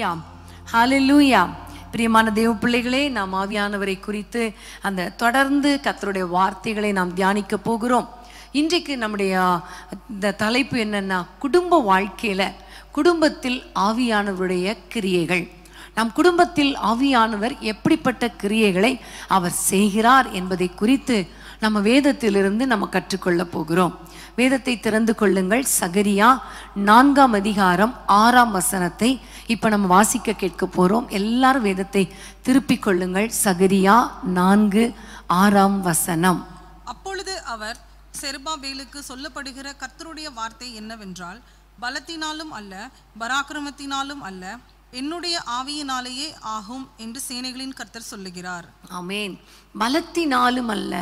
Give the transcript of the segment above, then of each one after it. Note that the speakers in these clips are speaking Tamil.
ஹalleluya ஹalleluya பிரியமான தேவ பிள்ளைகளே நாம் ஆவியானவரை குறித்து அந்த தொடர்ந்து கர்த்தருடைய வார்த்தைகளை நாம் தியானிக்க போகிறோம் இன்றைக்கு நம்முடைய இந்த தலைப்பு என்னன்னா குடும்ப வாழ்க்கையில குடும்பத்தில் ஆவியானவருடைய கிரியைகள் நம் குடும்பத்தில் ஆவியானவர் எப்படிப்பட்ட கிரியைகளை அவர் செய்கிறார் என்பதை குறித்து நம்ம வேதத்திலிருந்து நம்ம கற்றுக்கொள்ள போகிறோம் வேதத்தை திறந்து கொள்ளுங்கள் சகரியா நான்காம் அதிகாரம் ஆறாம் வசனத்தை இப்ப நம்ம வாசிக்க கேட்க போறோம் எல்லாரும் வேதத்தை திருப்பிக் கொள்ளுங்கள் சகரியா நான்கு ஆறாம் வசனம் அப்பொழுது அவர் செருபாபேலுக்கு சொல்லப்படுகிற கர்த்தருடைய வார்த்தை என்னவென்றால் பலத்தினாலும் அல்ல பராக்கிரமத்தினாலும் அல்ல என்னுடைய ஆவியினாலேயே ஆகும் என்று சேனைகளின் கர்த்தர் சொல்லுகிறார் ஆமென் பலத்தினாலும் அல்ல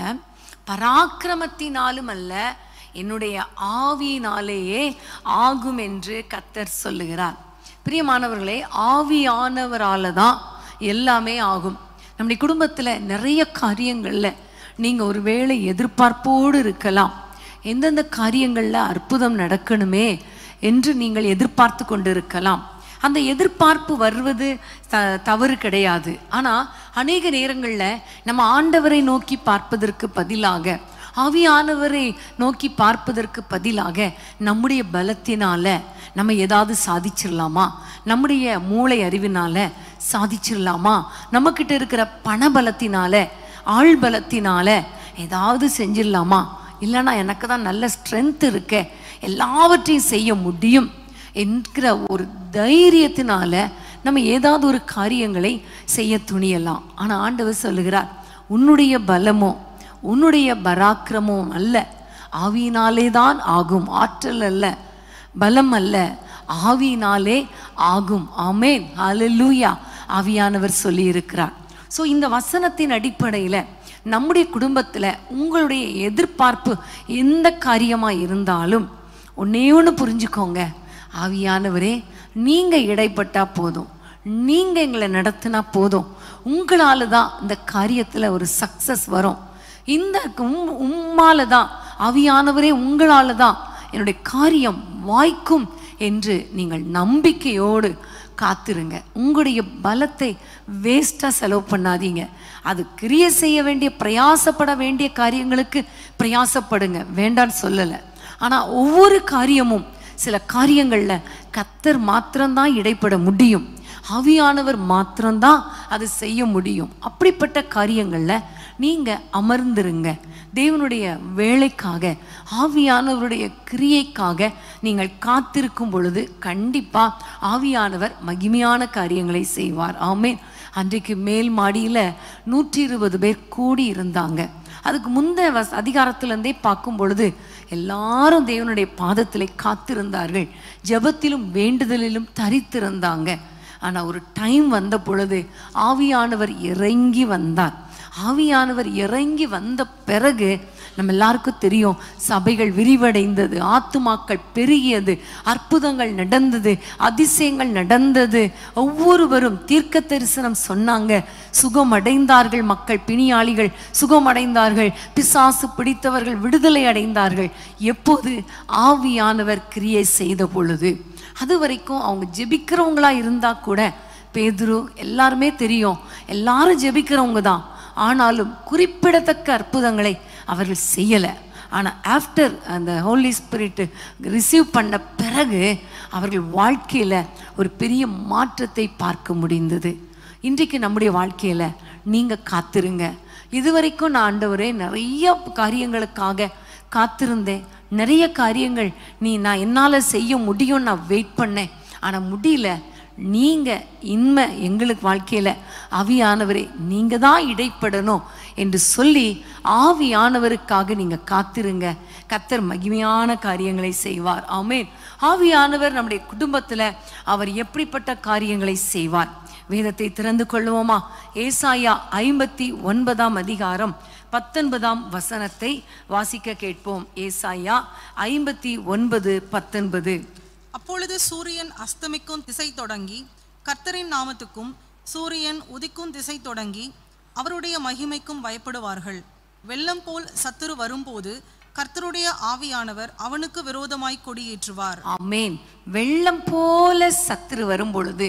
பராக்கிரமத்தினாலும் அல்ல என்னுடைய ஆவியினாலேயே ஆகும் என்று கத்தர் சொல்லுகிறார் பிரியமானவர்களே ஆவியானவரால தான் எல்லாமே ஆகும் நம்முடைய குடும்பத்துல நிறைய காரியங்கள்ல நீங்க ஒருவேளை எதிர்பார்ப்போடு இருக்கலாம் எந்தெந்த காரியங்கள்ல அற்புதம் நடக்கணுமே என்று நீங்கள் எதிர்பார்த்து கொண்டிருக்கலாம் அந்த எதிர்பார்ப்பு வருவது த தவறு கிடையாது ஆனா அநேக நேரங்கள்ல நம்ம ஆண்டவரை நோக்கி பார்ப்பதற்கு பதிலாக ஆவியானவரை நோக்கி பார்ப்பதற்கு பதிலாக நம்முடைய பலத்தினால நம்ம ஏதாவது சாதிச்சிடலாமா நம்முடைய மூளை அறிவினால சாதிச்சிடலாமா நம்மக்கிட்ட இருக்கிற பண பலத்தினால ஆள் பலத்தினால ஏதாவது செஞ்சிடலாமா இல்லைன்னா எனக்கு தான் நல்ல ஸ்ட்ரென்த் இருக்க எல்லாவற்றையும் செய்ய முடியும் என்கிற ஒரு தைரியத்தினால நம்ம ஏதாவது ஒரு காரியங்களை செய்ய துணியலாம் ஆனா ஆண்டவர் சொல்லுகிறார் உன்னுடைய பலமோ உன்னுடைய பராக்கிரமும் அல்ல ஆவியினாலே தான் ஆகும் ஆற்றல் அல்ல பலம் அல்ல ஆவியினாலே ஆகும் ஆமேன் ஹalleluya ஆவியானவர் சொல்லி இருக்கிறார் ஸோ இந்த வசனத்தின் அடிப்படையில நம்முடைய குடும்பத்துல உங்களுடைய எதிர்பார்ப்பு எந்த காரியமா இருந்தாலும் ஒன்னே ஒன்று புரிஞ்சுக்கோங்க ஆவியானவரே நீங்க இடைப்பட்டா போதும் நீங்க எங்களை நடத்தினா போதும் உங்களால தான் இந்த காரியத்துல ஒரு சக்சஸ் வரும் இந்த உம் உம்மால தான் ஆவியானவரே உங்களால தான் என்னுடைய காரியம் வாய்க்கும் என்று நீங்கள் நம்பிக்கையோடு காத்திருங்க உங்களுடைய பலத்தை வேஸ்ட்டாக செலவு பண்ணாதீங்க அது கிரிய செய்ய வேண்டிய பிரயாசப்பட வேண்டிய காரியங்களுக்கு பிரயாசப்படுங்க வேண்டான்னு சொல்லலை ஆனால் ஒவ்வொரு காரியமும் சில காரியங்களில் கத்தர் மாத்திரம்தான் இடைப்பட முடியும் ஆவியானவர் மாத்திரம்தான் அது செய்ய முடியும் அப்படிப்பட்ட காரியங்களில் நீங்கள் அமர்ந்திருங்க தேவனுடைய வேலைக்காக ஆவியானவருடைய கிரியைக்காக நீங்கள் காத்திருக்கும் பொழுது கண்டிப்பா ஆவியானவர் மகிமையான காரியங்களை செய்வார் ஆமென் அன்றைக்கு மேல் மாடியில் நூற்றி இருபது பேர் கூடி இருந்தாங்க அதுக்கு முந்தைய வஸ் அதிகாரத்திலிருந்தே பார்க்கும் பொழுது எல்லாரும் தேவனுடைய பாதத்திலே காத்திருந்தார்கள் ஜெபத்திலும் வேண்டுதலிலும் தரித்திருந்தாங்க ஆனா ஒரு டைம் வந்த பொழுது ஆவியானவர் இறங்கி வந்தார் ஆவியானவர் இறங்கி வந்த பிறகு நம்ம எல்லாருக்கும் தெரியும் சபைகள் விரிவடைந்தது ஆத்துமாக்கள் பெருகியது அற்புதங்கள் நடந்தது அதிசயங்கள் நடந்தது ஒவ்வொருவரும் தீர்க்க தரிசனம் சொன்னாங்க சுகமடைந்தார்கள் மக்கள் பிணியாளிகள் சுகமடைந்தார்கள் பிசாசு பிடித்தவர்கள் விடுதலை அடைந்தார்கள் எப்போது ஆவியானவர் கிரியை செய்த பொழுது அது வரைக்கும் அவங்க ஜெபிக்கிறவங்களா இருந்தா கூட பேதுரு எல்லாருமே தெரியும் எல்லாரும் ஜெபிக்கிறவங்க தான் ஆனாலும் குறிப்பிடத்தக்க அற்புதங்களை அவர்கள் செய்யலை ஆனால் ஆஃப்டர் அந்த ஹோலி ஸ்பிரிட் ரிசீவ் பண்ண பிறகு அவர்கள் வாழ்க்கையில் ஒரு பெரிய மாற்றத்தை பார்க்க முடிந்தது இன்றைக்கு நம்முடைய வாழ்க்கையில் நீங்கள் காத்திருங்க இதுவரைக்கும் நான் ஆண்டவரே நிறைய காரியங்களுக்காக காத்திருந்தேன் நிறைய காரியங்கள் நீ நான் என்னால் செய்ய முடியும் நான் வெயிட் பண்ணேன் ஆனால் முடியல நீங்க இன்மை எங்களுக்கு வாழ்க்கையில ஆவியானவரே நீங்க தான் இடைப்படணும் என்று சொல்லி ஆவியானவருக்காக நீங்க காத்திருங்க கத்தர் மகிமையான காரியங்களை செய்வார் ஆமென் ஆவியானவர் நம்முடைய குடும்பத்துல அவர் எப்படிப்பட்ட காரியங்களை செய்வார் வேதத்தை திறந்து கொள்வோமா ஏசாயா ஐம்பத்தி ஒன்பதாம் அதிகாரம் பத்தொன்பதாம் வசனத்தை வாசிக்க கேட்போம் ஏசாயா ஐம்பத்தி ஒன்பது பத்தொன்பது அப்பொழுது சூரியன் அஸ்தமிக்கும் திசை தொடங்கி கர்த்தரின் நாமத்துக்கும் சூரியன் உதிக்கும் திசை தொடங்கி அவருடைய மகிமைக்கும் பயப்படுவார்கள் வெள்ளம் போல் சத்துரு வரும்போது கர்த்தருடைய ஆவியானவர் அவனுக்கு விரோதமாய் கொடியேற்றுவார் ஆமென் வெள்ளம் போல சத்துரு வரும் பொழுது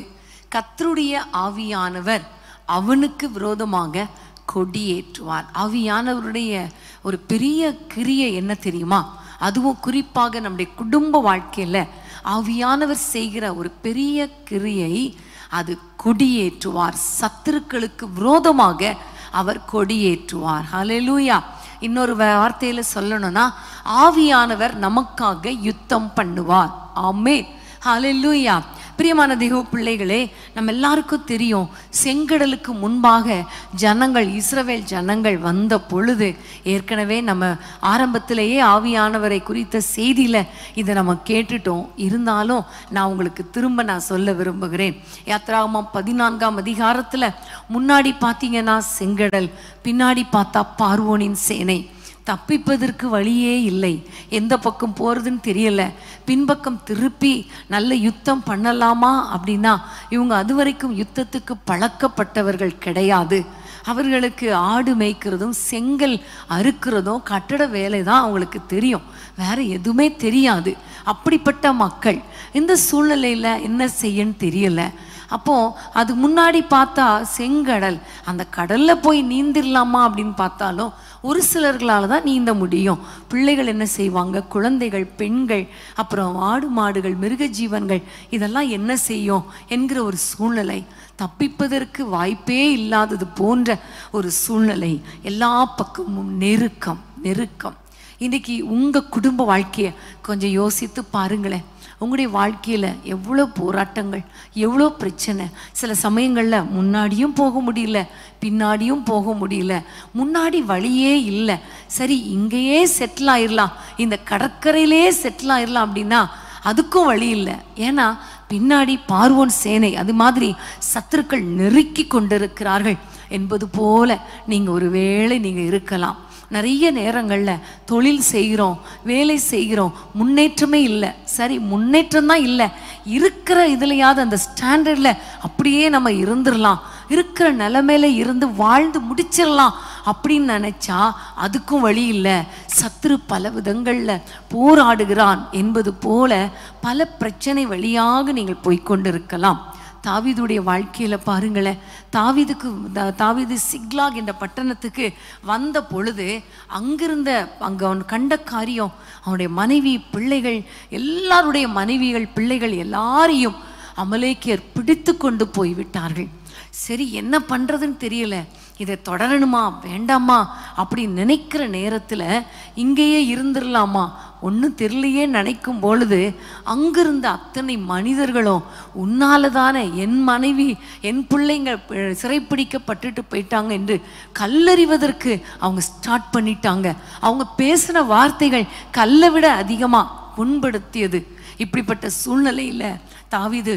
கர்த்தருடைய ஆவியானவர் அவனுக்கு விரோதமாக கொடியேற்றுவார் ஆவியானவருடைய ஒரு பெரிய கிரியை என்ன தெரியுமா அதுவும் குறிப்பாக நம்முடைய குடும்ப வாழ்க்கையில ஆவியானவர் செய்கிற ஒரு பெரிய கிரியை அது கொடியேற்றுவார் சத்துருக்களுக்கு விரோதமாக அவர் கொடியேற்றுவார் ஹalleluya இன்னொரு வார்த்தையில சொல்லணும்னா ஆவியானவர் நமக்காக யுத்தம் பண்ணுவார் ஆமே ஹalleluya பிரியமான தெய்வ பிள்ளைகளே நம்ம எல்லாருக்கும் தெரியும் செங்கடலுக்கு முன்பாக ஜனங்கள் இஸ்ரவேல் ஜனங்கள் வந்த பொழுது ஏற்கனவே நம்ம ஆரம்பத்திலேயே ஆவியானவரை குறித்த செய்தியில இதை நம்ம கேட்டுட்டோம் இருந்தாலும் நான் உங்களுக்கு திரும்ப நான் சொல்ல விரும்புகிறேன் யாத்ராகமம் பதினான்காம் அதிகாரத்துல முன்னாடி பார்த்தீங்கன்னா செங்கடல் பின்னாடி பார்த்தா பார்வோனின் சேனை தப்பிப்பதற்கு வழியே இல்லை எந்த பக்கம் போறதுன்னு தெரியல பின்பக்கம் திருப்பி நல்ல யுத்தம் பண்ணலாமா அப்படின்னா இவங்க அது வரைக்கும் யுத்தத்துக்கு பழக்கப்பட்டவர்கள் கிடையாது அவர்களுக்கு ஆடு மேய்க்கிறதும் செங்கல் அறுக்கிறதும் கட்டட வேலை தான் அவங்களுக்கு தெரியும் வேற எதுவுமே தெரியாது அப்படிப்பட்ட மக்கள் இந்த சூழ்நிலையில என்ன செய்யன்னு தெரியல அப்போ அது முன்னாடி பார்த்தா செங்கடல் அந்த கடல்ல போய் நீந்திரலாமா அப்படின்னு பார்த்தாலும் ஒரு சிலர்களால தான் நீந்த முடியும் பிள்ளைகள் என்ன செய்வாங்க குழந்தைகள் பெண்கள் அப்புறம் ஆடு மாடுகள் மிருக ஜீவன்கள் இதெல்லாம் என்ன செய்யும் என்கிற ஒரு சூழ்நிலை தப்பிப்பதற்கு வாய்ப்பே இல்லாதது போன்ற ஒரு சூழ்நிலை எல்லா பக்கமும் நெருக்கம் நெருக்கம் இன்னைக்கு உங்க குடும்ப வாழ்க்கையை கொஞ்சம் யோசித்து பாருங்களேன் உங்களுடைய வாழ்க்கையில எவ்வளோ போராட்டங்கள் எவ்வளோ பிரச்சனை சில சமயங்கள்ல முன்னாடியும் போக முடியல பின்னாடியும் போக முடியல முன்னாடி வழியே இல்லை சரி இங்கேயே செட்டில் ஆயிடலாம் இந்த கடற்கரையிலே செட்டில் ஆயிடலாம் அப்படின்னா அதுக்கும் வழி இல்லை ஏன்னா பின்னாடி பார்வோன் சேனை அது மாதிரி சத்துருக்கள் நெருக்கி கொண்டிருக்கிறார்கள் என்பது போல நீங்க ஒருவேளை நீங்க இருக்கலாம் நிறைய நேரங்கள்ல தொழில் செய்கிறோம் வேலை செய்கிறோம் முன்னேற்றமே இல்லை சரி முன்னேற்றம் தான் இல்லை இருக்கிற இதுலயாவது அந்த ஸ்டாண்டர்ட்ல அப்படியே நம்ம இருந்துடலாம் இருக்கிற நிலைமையில இருந்து வாழ்ந்து முடிச்சிடலாம் அப்படின்னு நினைச்சா அதுக்கும் வழி இல்லை சத்துரு பல விதங்கள்ல போராடுகிறான் என்பது போல பல பிரச்சனை வழியாக நீங்கள் போய்க்கொண்டிருக்கலாம் தாவீதுடைய வாழ்க்கையில பாருங்களேன் தாவீதுக்கு தா- தாவீது சிக்லாக் என்ற பட்டணத்துக்கு வந்த பொழுது அங்கிருந்த அங்க அவன் கண்ட காரியம் அவனுடைய மனைவி பிள்ளைகள் எல்லாருடைய மனைவிகள் பிள்ளைகள் எல்லாரையும் அமலேக்கியர் பிடித்து கொண்டு போய் விட்டார்கள் சரி என்ன பண்றதுன்னு தெரியல இதை தொடரணுமா வேண்டாமா அப்படி நினைக்கிற நேரத்துல இங்கேயே இருந்துடலாமா ஒன்றும் தெரியலையே நினைக்கும் பொழுது அங்கிருந்த அத்தனை மனிதர்களும் உன்னால தானே என் மனைவி என் பிள்ளைங்க ப- சிறைப்பிடிக்கப்பட்டுட்டு போயிட்டாங்க என்று கல்லறிவதற்கு அவங்க ஸ்டார்ட் பண்ணிட்டாங்க அவங்க பேசின வார்த்தைகள் கல்லை விட அதிகமா புண்படுத்தியது இப்படிப்பட்ட சூழ்நிலையில தாவீது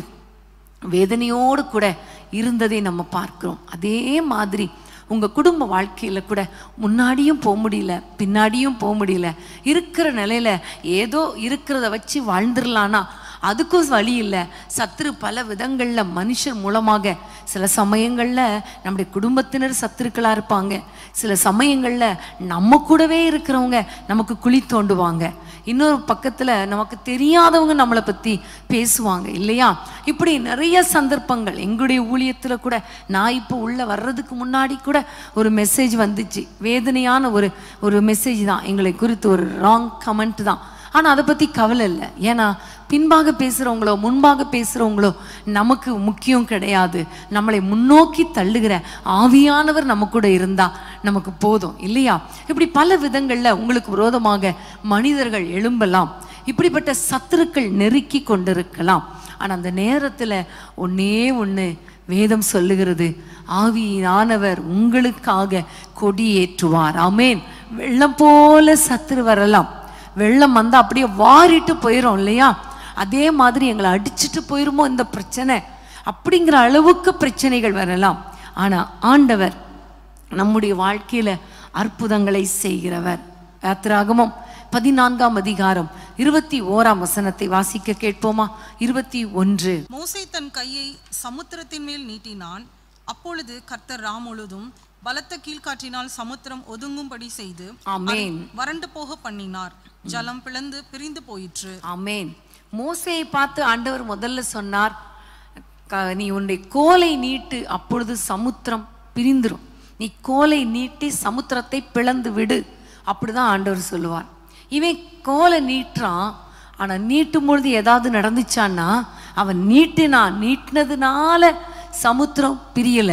வேதனையோடு கூட இருந்ததை நம்ம பார்க்கிறோம் அதே மாதிரி உங்க குடும்ப வாழ்க்கையில கூட முன்னாடியும் போக முடியல பின்னாடியும் போக முடியல இருக்கிற நிலையில ஏதோ இருக்கிறத வச்சு வாழ்ந்துடலானா அதுக்கும் வழி இல்லை சத்துரு பல விதங்கள்ல மனுஷர் மூலமாக சில சமயங்கள்ல நம்முடைய குடும்பத்தினர் சத்துருக்களா இருப்பாங்க சில சமயங்கள்ல நம்ம கூடவே இருக்கிறவங்க நமக்கு குழி தோண்டுவாங்க இன்னொரு பக்கத்துல நமக்கு தெரியாதவங்க நம்மளை பத்தி பேசுவாங்க இல்லையா இப்படி நிறைய சந்தர்ப்பங்கள் எங்களுடைய ஊழியத்துல கூட நான் இப்போ உள்ள வர்றதுக்கு முன்னாடி கூட ஒரு மெசேஜ் வந்துச்சு வேதனையான ஒரு ஒரு மெசேஜ் தான் எங்களை குறித்து ஒரு ராங் கமெண்ட் தான் ஆனா அதை பத்தி கவலை இல்லை ஏன்னா பின்பாக பேசுறவங்களோ முன்பாக பேசுறவங்களோ நமக்கு முக்கியம் கிடையாது நம்மளை முன்னோக்கி தள்ளுகிற ஆவியானவர் நம்ம கூட இருந்தா நமக்கு போதும் இல்லையா இப்படி பல விதங்கள்ல உங்களுக்கு விரோதமாக மனிதர்கள் எழும்பலாம் இப்படிப்பட்ட சத்துருக்கள் நெருக்கி கொண்டிருக்கலாம் ஆனா அந்த நேரத்துல ஒண்ணே ஒண்ணு வேதம் சொல்லுகிறது ஆவியானவர் உங்களுக்காக கொடியேற்றுவார் ஆமென் வெள்ளம் போல சத்துரு வரலாம் வெள்ளம் வந்தா அப்படியே வாரிட்டு போயிரும் இல்லையா அதே மாதிரி எங்களை அடிச்சிட்டு போயிருமோ இந்த பிரச்சனை அப்படிங்கிற அளவுக்கு பிரச்சனைகள் வரலாம் ஆனா ஆண்டவர் நம்முடைய வாழ்க்கையில அற்புதங்களை செய்கிறவர் யாத்திராகமம் பதினான்காம் அதிகாரம் இருபத்தி ஓராம் வசனத்தை வாசிக்க கேட்போமா இருபத்தி ஒன்று மோசே தன் கையை சமுத்திரத்தின் மேல் நீட்டினான் அப்பொழுது கர்த்தர் ராமுழுதும் பலத்த கீழ்காற்றினால் சமுத்திரம் ஒதுங்கும்படி செய்து ஆமென் வறண்டு போக பண்ணினார் ஜலம் பிளந்து பிரிந்து போயிற்று ஆமென் மோசேயை பார்த்து ஆண்டவர் முதல்ல சொன்னார் க- நீ உன்னுடைய கோலை நீட்டு அப்பொழுது சமுத்திரம் பிரிந்துரும் நீ கோலை நீட்டி சமுத்திரத்தை பிளந்து விடு அப்படிதான் ஆண்டவர் சொல்லுவார் இவன் கோலை நீட்டுறான் ஆனா நீட்டும் பொழுது ஏதாவது நடந்துச்சான்னா அவன் நீட்டினான் நீட்டினதுனால சமுத்திரம் பிரியல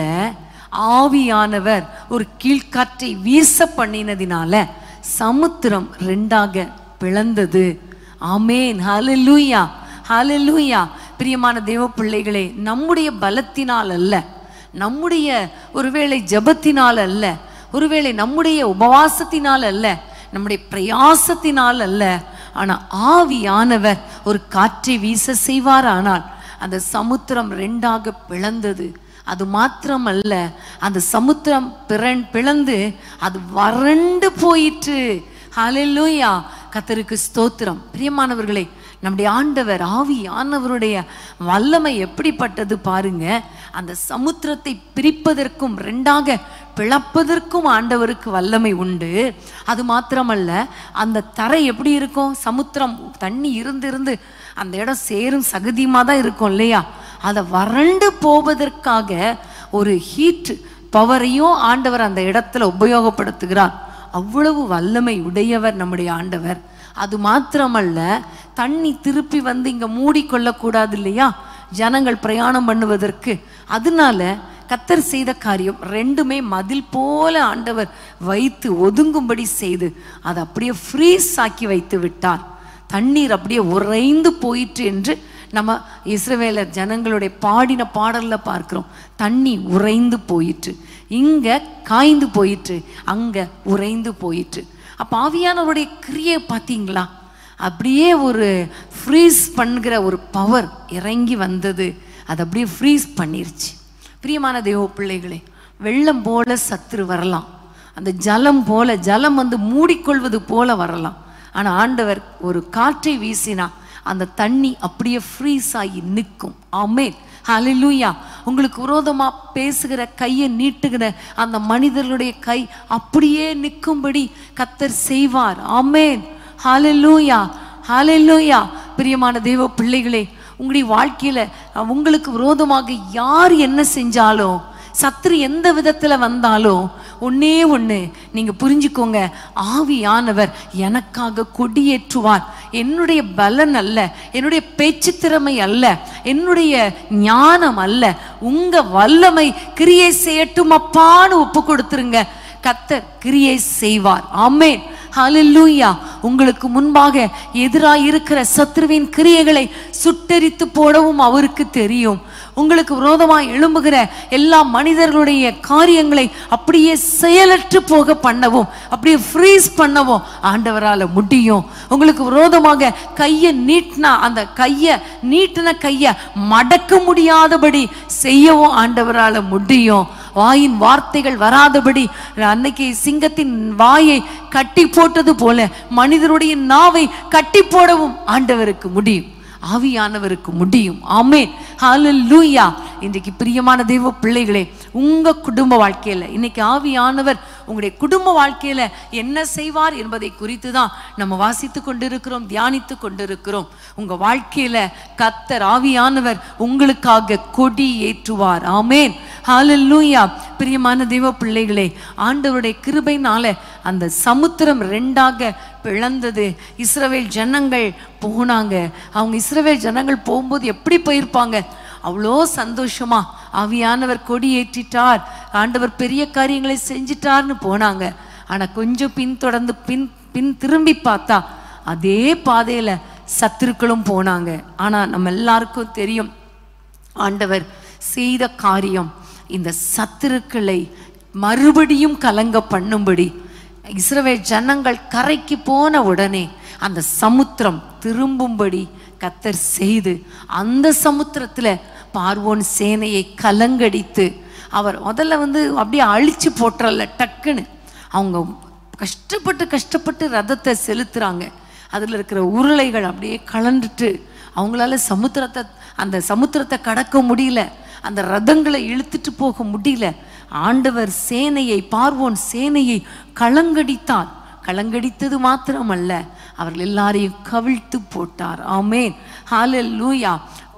ஆவியானவர் ஒரு கீழ்காற்றை வீச பண்ணினதினால சமுத்திரம் ரெண்டாக பிளந்தது ஆமேன் ஹalleluya ஹalleluya பிரியமான தேவ பிள்ளைகளே நம்முடைய பலத்தினால் அல்ல நம்முடைய ஒருவேளை ஜெபத்தினால் அல்ல ஒருவேளை நம்முடைய உபவாசத்தினால் அல்ல நம்முடைய பிரயாசத்தினால் அல்ல ஆனா ஆவியானவர் ஒரு காற்றை வீச செய்வாரானால் அந்த சமுத்திரம் ரெண்டாக பிளந்தது அது மாத்திரமல்ல அந்த சமுத்திரம் பிறன் பிளந்து அது வறண்டு போயிற்று ஹalleluya கத்தருக்கு ஸ்தோத்திரம் பிரியமானவர்களே நம்முடைய ஆண்டவர் ஆவி ஆனவருடைய வல்லமை எப்படிப்பட்டது பாருங்க அந்த சமுத்திரத்தை பிரிப்பதற்கும் ரெண்டாக பிளப்பதற்கும் ஆண்டவருக்கு வல்லமை உண்டு அது மாத்திரமல்ல அந்த தரை எப்படி இருக்கும் சமுத்திரம் தண்ணி இருந்து இருந்து அந்த இடம் சேரும் சகதியமாக தான் இருக்கும் இல்லையா அதை வறண்டு போவதற்காக ஒரு ஹீட் பவரையும் ஆண்டவர் அந்த இடத்துல உபயோகப்படுத்துகிறார் அவ்வளவு வல்லமை உடையவர் நம்முடைய ஆண்டவர் அது மாத்திரமல்ல தண்ணி திருப்பி வந்து இங்க மூடிக்கொள்ளக்கூடாது இல்லையா ஜனங்கள் பிரயாணம் பண்ணுவதற்கு அதனால கத்தர் செய்த காரியம் ரெண்டுமே மதில் போல ஆண்டவர் வைத்து ஒதுங்கும்படி செய்து அதை அப்படியே ஃப்ரீஸ் ஆக்கி வைத்து விட்டார் தண்ணீர் அப்படியே உறைந்து போயிற்று என்று நம்ம இஸ்ரவேலர் ஜனங்களுடைய பாடின பாடல்ல பார்க்கிறோம் தண்ணி உறைந்து போயிற்று இங்க காய்ந்து போயிற்று அங்க உறைந்து போயிற்று அப்ப ஆவியானவருடைய கிரியை பார்த்தீங்களா அப்படியே ஒரு ஃப்ரீஸ் பண்ணுகிற ஒரு பவர் இறங்கி வந்தது அது அப்படியே ஃப்ரீஸ் பண்ணிருச்சு பிரியமான தேவ பிள்ளைகளே வெள்ளம் போல சத்துரு வரலாம் அந்த ஜலம் போல ஜலம் வந்து மூடிக்கொள்வது போல வரலாம் ஆனா ஆண்டவர் ஒரு காற்றை வீசினா அந்த தண்ணி அப்படியே ஃப்ரீஸ் ஆகி நிற்கும் ஆமென் ஹalleluya உங்களுக்கு விரோதமா பேசுகிற கையை நீட்டுகிற அந்த மனிதர்களுடைய கை அப்படியே நிற்கும்படி கத்தர் செய்வார் ஆமென் ஹalleluya ஹalleluya பிரியமான தேவ பிள்ளைகளே உங்களுடைய வாழ்க்கையில அஹ், உங்களுக்கு விரோதமாக யார் என்ன செஞ்சாலும் சத்துரு எந்த விதத்துல வந்தாலும் ஒண்ணே ஒண்ணு நீங்க புரிஞ்சுக்கோங்க ஆவியானவர் எனக்காக கொடியேற்றுவார் என்னுடைய பலன் அல்ல என்னுடைய பேச்சு திறமை அல்ல என்னுடைய ஞானம் அல்ல உங்க வல்லமை கிரியை செய்யட்டும் அப்பான்னு ஒப்பு கொடுத்துருங்க கத்தர் கிரியை செய்வார் ஆமென் ஹalleluya உங்களுக்கு முன்பாக எதிராய் இருக்கிற சத்ருவின் கிரியைகளை சுட்டெரித்து போடவும் அவருக்கு தெரியும் உங்களுக்கு விரோதமாய் எழும்புகிற எல்லா மனிதர்களுடைய காரியங்களை அப்படியே செயலற்று போக பண்ணவும் அப்படியே ஃப்ரீஸ் பண்ணவும் ஆண்டவரால முடியும் உங்களுக்கு விரோதமாக கையை நீட்டினா அந்த கையை நீட்டின கையை மடக்க முடியாதபடி செய்யவும் ஆண்டவரால முடியும் வாயின் வார்த்தைகள் வராதபடி அன்னைக்கு சிங்கத்தின் வாயை கட்டி போட்டது போல மனிதருடைய நாவை கட்டி போடவும் ஆண்டவருக்கு முடியும் ஆவியானவருக்கு முடியும் ஆமென் ஹalleluya இன்றைக்கு பிரியமான தெய்வ பிள்ளைகளே உங்க குடும்ப வாழ்க்கையில இன்னைக்கு ஆவியானவர் உங்களுடைய குடும்ப வாழ்க்கையில என்ன செய்வார் என்பதை குறித்து தான் நம்ம வாசித்து கொண்டிருக்கிறோம் தியானித்து கொண்டிருக்கிறோம் உங்க வாழ்க்கையில கத்தர் ஆவியானவர் உங்களுக்காக கொடி ஏற்றுவார் ஆமென் ஹalleluya பிரியமான தெய்வ பிள்ளைகளே ஆண்டவருடைய கிருபைனால அந்த சமுத்திரம் ரெண்டாக பிளந்தது இஸ்ரவேல் ஜனங்கள் போனாங்க அவங்க இஸ்ரவேல் ஜனங்கள் போகும்போது எப்படி போயிருப்பாங்க அவ்வளோ சந்தோஷமா ஆவியானவர் கொடி ஏற்றிட்டார் ஆண்டவர் பெரிய காரியங்களை செஞ்சிட்டார்னு போனாங்க ஆனா கொஞ்சம் பின் தொடர்ந்து பின் பின் திரும்பி பார்த்தா அதே பாதையில சத்துருக்களும் போனாங்க ஆனா நம்ம எல்லாருக்கும் தெரியும் ஆண்டவர் செய்த காரியம் இந்த சத்துருக்களை மறுபடியும் கலங்க பண்ணும்படி இஸ்ரவேல் ஜனங்கள் கரைக்கு போன உடனே அந்த சமுத்திரம் திரும்பும்படி கத்தர் செய்து அந்த சமுத்திரத்துல பார்வோன் சேனையை கலங்கடித்து அவர் முதல்ல வந்து அப்படியே அழிச்சு போட்டுறல டக்குன்னு அவங்க கஷ்டப்பட்டு கஷ்டப்பட்டு ரதத்தை செலுத்துறாங்க அதுல இருக்கிற உருளைகள் அப்படியே கலண்டுட்டு அவங்களால சமுத்திரத்தை அந்த சமுத்திரத்தை கடக்க முடியல அந்த ரதங்களை இழுத்துட்டு போக முடியல ஆண்டவர் சேனையை பார்வோன் சேனையை கலங்கடித்தார் கலங்கடித்தது மாத்திரமல்ல அவர்கள் எல்லாரையும் கவிழ்த்து போட்டார் ஆமேன் ஹalleluya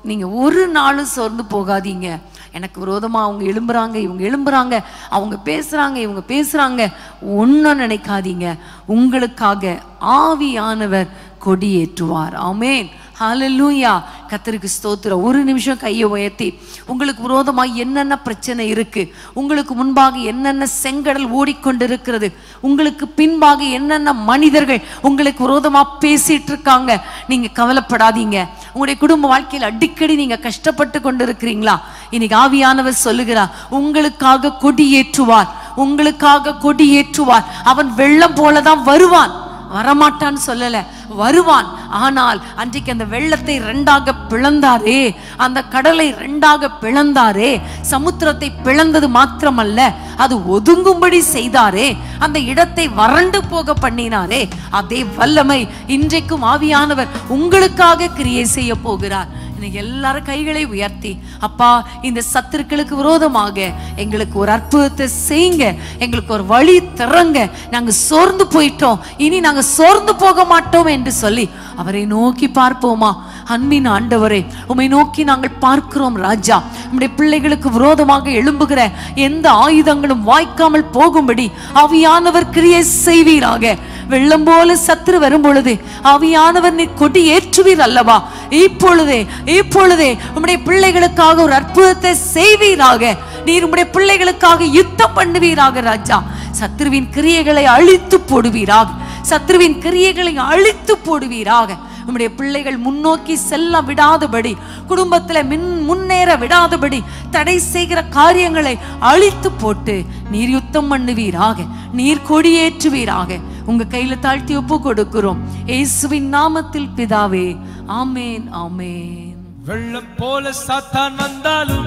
நீங்க ஒரு நாளும் சோர்ந்து போகாதீங்க எனக்கு விரோதமா அவங்க எழும்புறாங்க இவங்க எழும்புறாங்க அவங்க பேசுறாங்க இவங்க பேசுறாங்க ஒன்றும் நினைக்காதீங்க உங்களுக்காக ஆவியானவர் கொடியேற்றுவார் ஆமென் ஹalleluya கத்தருக்கு ஸ்தோத்திரம் ஒரு நிமிஷம் கையை உயர்த்தி உங்களுக்கு விரோதமா என்னென்ன பிரச்சனை இருக்கு உங்களுக்கு முன்பாக என்னென்ன செங்கடல் ஓடிக்கொண்டிருக்கிறது உங்களுக்கு பின்பாக என்னென்ன மனிதர்கள் உங்களுக்கு விரோதமா பேசிட்டு இருக்காங்க நீங்க கவலைப்படாதீங்க உங்களுடைய குடும்ப வாழ்க்கையில் அடிக்கடி நீங்க கஷ்டப்பட்டு கொண்டிருக்கிறீங்களா இன்னைக்கு ஆவியானவர் சொல்லுகிறார் உங்களுக்காக கொடியேற்றுவார் உங்களுக்காக கொடியேற்றுவார் அவன் வெள்ளம் போலதான் வருவான் வரமாட்டான்னு சொல்லல வருவான் ஆனால் அன்றைக்கு அந்த வெள்ளத்தை ரெண்டாக பிளந்தாரே அந்த கடலை ரெண்டாக பிளந்தாரே சமுத்திரத்தை பிளந்தது மாத்திரமல்ல அது ஒதுங்கும்படி செய்தாரே அந்த இடத்தை வறண்டு போக பண்ணினாரே அதே வல்லமை இன்றைக்கும் ஆவியானவர் உங்களுக்காக கிரியை செய்ய போகிறார் இன்னைக்கு எல்லாரும் கைகளை உயர்த்தி அப்பா இந்த சத்துருக்களுக்கு விரோதமாக எங்களுக்கு ஒரு அற்புதத்தை செய்யுங்க எங்களுக்கு ஒரு வழி திறங்க நாங்க சோர்ந்து போயிட்டோம் இனி நாங்க சோர்ந்து போக மாட்டோம் என்று சொல்லி அவரை நோக்கி பார்ப்போமா அன்பின் ஆண்டவரே உம்மை நோக்கி நாங்கள் பார்க்கிறோம் ராஜா நம்முடைய பிள்ளைகளுக்கு விரோதமாக எழும்புகிற எந்த ஆயுதங்களும் வாய்க்காமல் போகும்படி ஆவியானவர் கிரியை செய்வீராக வெள்ளம் போல சத்துரு வரும் பொழுது ஆவியானவர் நீ கொடி ஏற்றுவீர் அல்லவா இப்பொழுதே இப்பொழுதே உம்முடைய பிள்ளைகளுக்காக ஒரு அற்புதத்தை செய்வீராக நீர் உம்முடைய பிள்ளைகளுக்காக யுத்தம் பண்ணுவீராக ராஜா சத்ருவின் கிரியைகளை அழித்து போடுவீராக சத்ருவின் கிரியைகளை அழித்து போடுவீராக உம்முடைய பிள்ளைகள் முன்னோக்கி செல்ல விடாதபடி குடும்பத்துல மின் முன்னேற விடாதபடி தடை செய்கிற காரியங்களை அழித்து போட்டு நீர் யுத்தம் பண்ணுவீராக நீர் கொடியேற்றுவீராக உங்க கையில தாழ்த்தி ஒப்பு கொடுக்கிறோம் இயேசுவின் நாமத்தில் பிதாவே ஆமேன் ஆமேன் வெள்ளம் போல சாத்தான் வந்தாலும்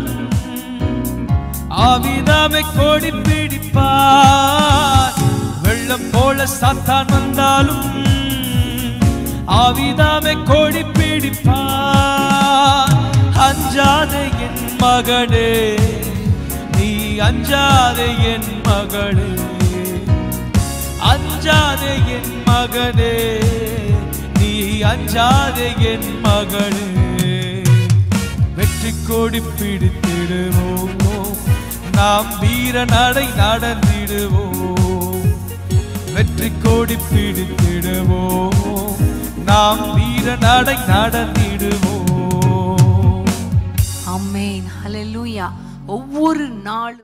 ஆவிதாமை கோடி பிடிப்பார் வெள்ளம் போல சாத்தான் வந்தாலும் ஆவிதாமை கோடி பிடிப்பார் அஞ்சாதே என் மகனே நீ அஞ்சாதே என் மகளே அஞ்சாதே என் மகனே நீ அஞ்சாதே என் மகளே வெற்றி கொடி பிடித்திடுவோம் நாம் வீர நடை நடந்திடுவோம் வெற்றி கொடி பிடித்திடுவோம் நாம் வீர நடை நடந்திடுவோம் ஆமேன் ஹalleluya ஒவ்வொரு நாளும்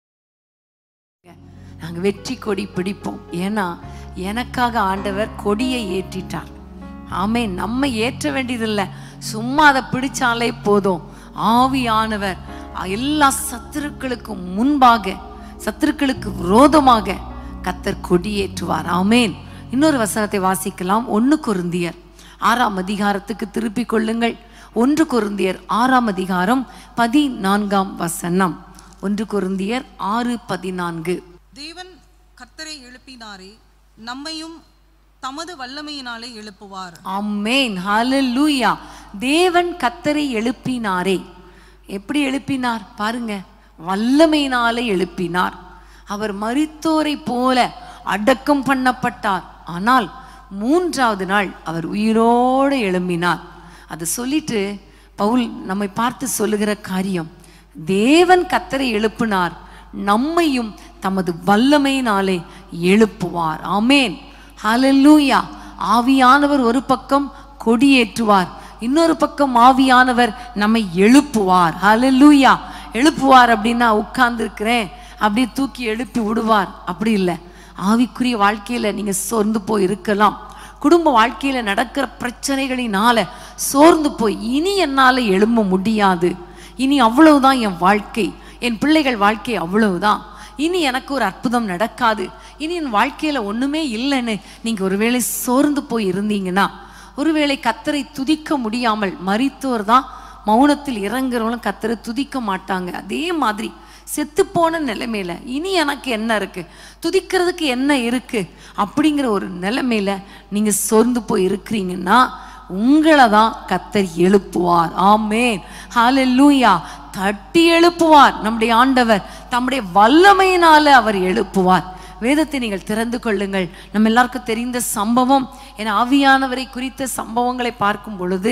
நாங்க வெற்றி கொடி பிடிப்போம் ஏன்னா எனக்காக ஆண்டவர் கொடியை ஏற்றிட்டார் ஆமென் நம்ம ஏற்ற வேண்டியதில்லை சும்மா அதை பிடிச்சாலே போதும் ஆவியானவர் எல்லா சத்துருக்களுக்கும் முன்பாக சத்துருக்களுக்கு விரோதமாக கத்தர் கொடியேற்றுவார் ஆமேன் இன்னொரு வசனத்தை வாசிக்கலாம் ஒன்று கொருந்தியர் ஆறாம் அதிகாரத்துக்கு திருப்பிக் கொள்ளுங்கள் ஒன்று கொருந்தியர் ஆறாம் அதிகாரம் பதினான்காம் வசனம் ஒன்று கொருந்தியர் ஆறு பதினான்கு தேவன் கர்த்தரை எழுப்பினாரே நம்மையும் தமது வல்லமையினாலே எழுப்புவார் ஆமென் ஹalleluya தேவன் கத்தரை எழுப்பினாரே எப்படி எழுப்பினார் பாருங்க வல்லமையினாலே எழுப்பினார் அவர் மரித்தோரை போல அடக்கம் பண்ணப்பட்டார் ஆனால் மூன்றாவது நாள் அவர் உயிரோடு எழும்பினார் அதை சொல்லிட்டு பவுல் நம்மை பார்த்து சொல்லுகிற காரியம் தேவன் கத்தரை எழுப்பினார் நம்மையும் தமது வல்லமையினாலே எழுப்புவார் ஆமேன் ஹalleluya ஆவியானவர் ஒரு பக்கம் கொடியேற்றுவார் இன்னொரு பக்கம் ஆவியானவர் நம்மை எழுப்புவார் ஹalleluya எழுப்புவார் அப்படின்னா உட்கார்ந்துருக்கிறேன் அப்படியே தூக்கி எழுப்பி விடுவார் அப்படி இல்லை ஆவிக்குரிய வாழ்க்கையில நீங்க சோர்ந்து போய் இருக்கலாம் குடும்ப வாழ்க்கையில நடக்கிற பிரச்சனைகளினால சோர்ந்து போய் இனி என்னால எழும்ப முடியாது இனி அவ்வளவுதான் என் வாழ்க்கை என் பிள்ளைகள் வாழ்க்கை அவ்வளவுதான் இனி எனக்கு ஒரு அற்புதம் நடக்காது இனி என் வாழ்க்கையில ஒண்ணுமே இல்லைன்னு நீங்க ஒருவேளை சோர்ந்து போய் இருந்தீங்கன்னா ஒருவேளை கத்தரை துதிக்க முடியாமல் மரித்தோர் தான் மௌனத்தில் இறங்குறவங்களும் கத்தரை துதிக்க மாட்டாங்க அதே மாதிரி செத்துப்போன நிலைமையில இனி எனக்கு என்ன இருக்கு துதிக்கிறதுக்கு என்ன இருக்கு அப்படிங்கிற ஒரு நிலைமையில நீங்க சோர்ந்து போய் இருக்கிறீங்கன்னா உங்களை தான் கத்தர் எழுப்புவார் ஆமேன் ஹalleluya தட்டி எழுப்புவார் நம்முடைய ஆண்டவர் தம்முடைய வல்லமையினால அவர் எழுப்புவார் வேதத்தை நீங்கள் திறந்து கொள்ளுங்கள் நம்ம எல்லாருக்கும் தெரிந்த சம்பவம் என ஆவியானவரை குறித்த சம்பவங்களை பார்க்கும் பொழுது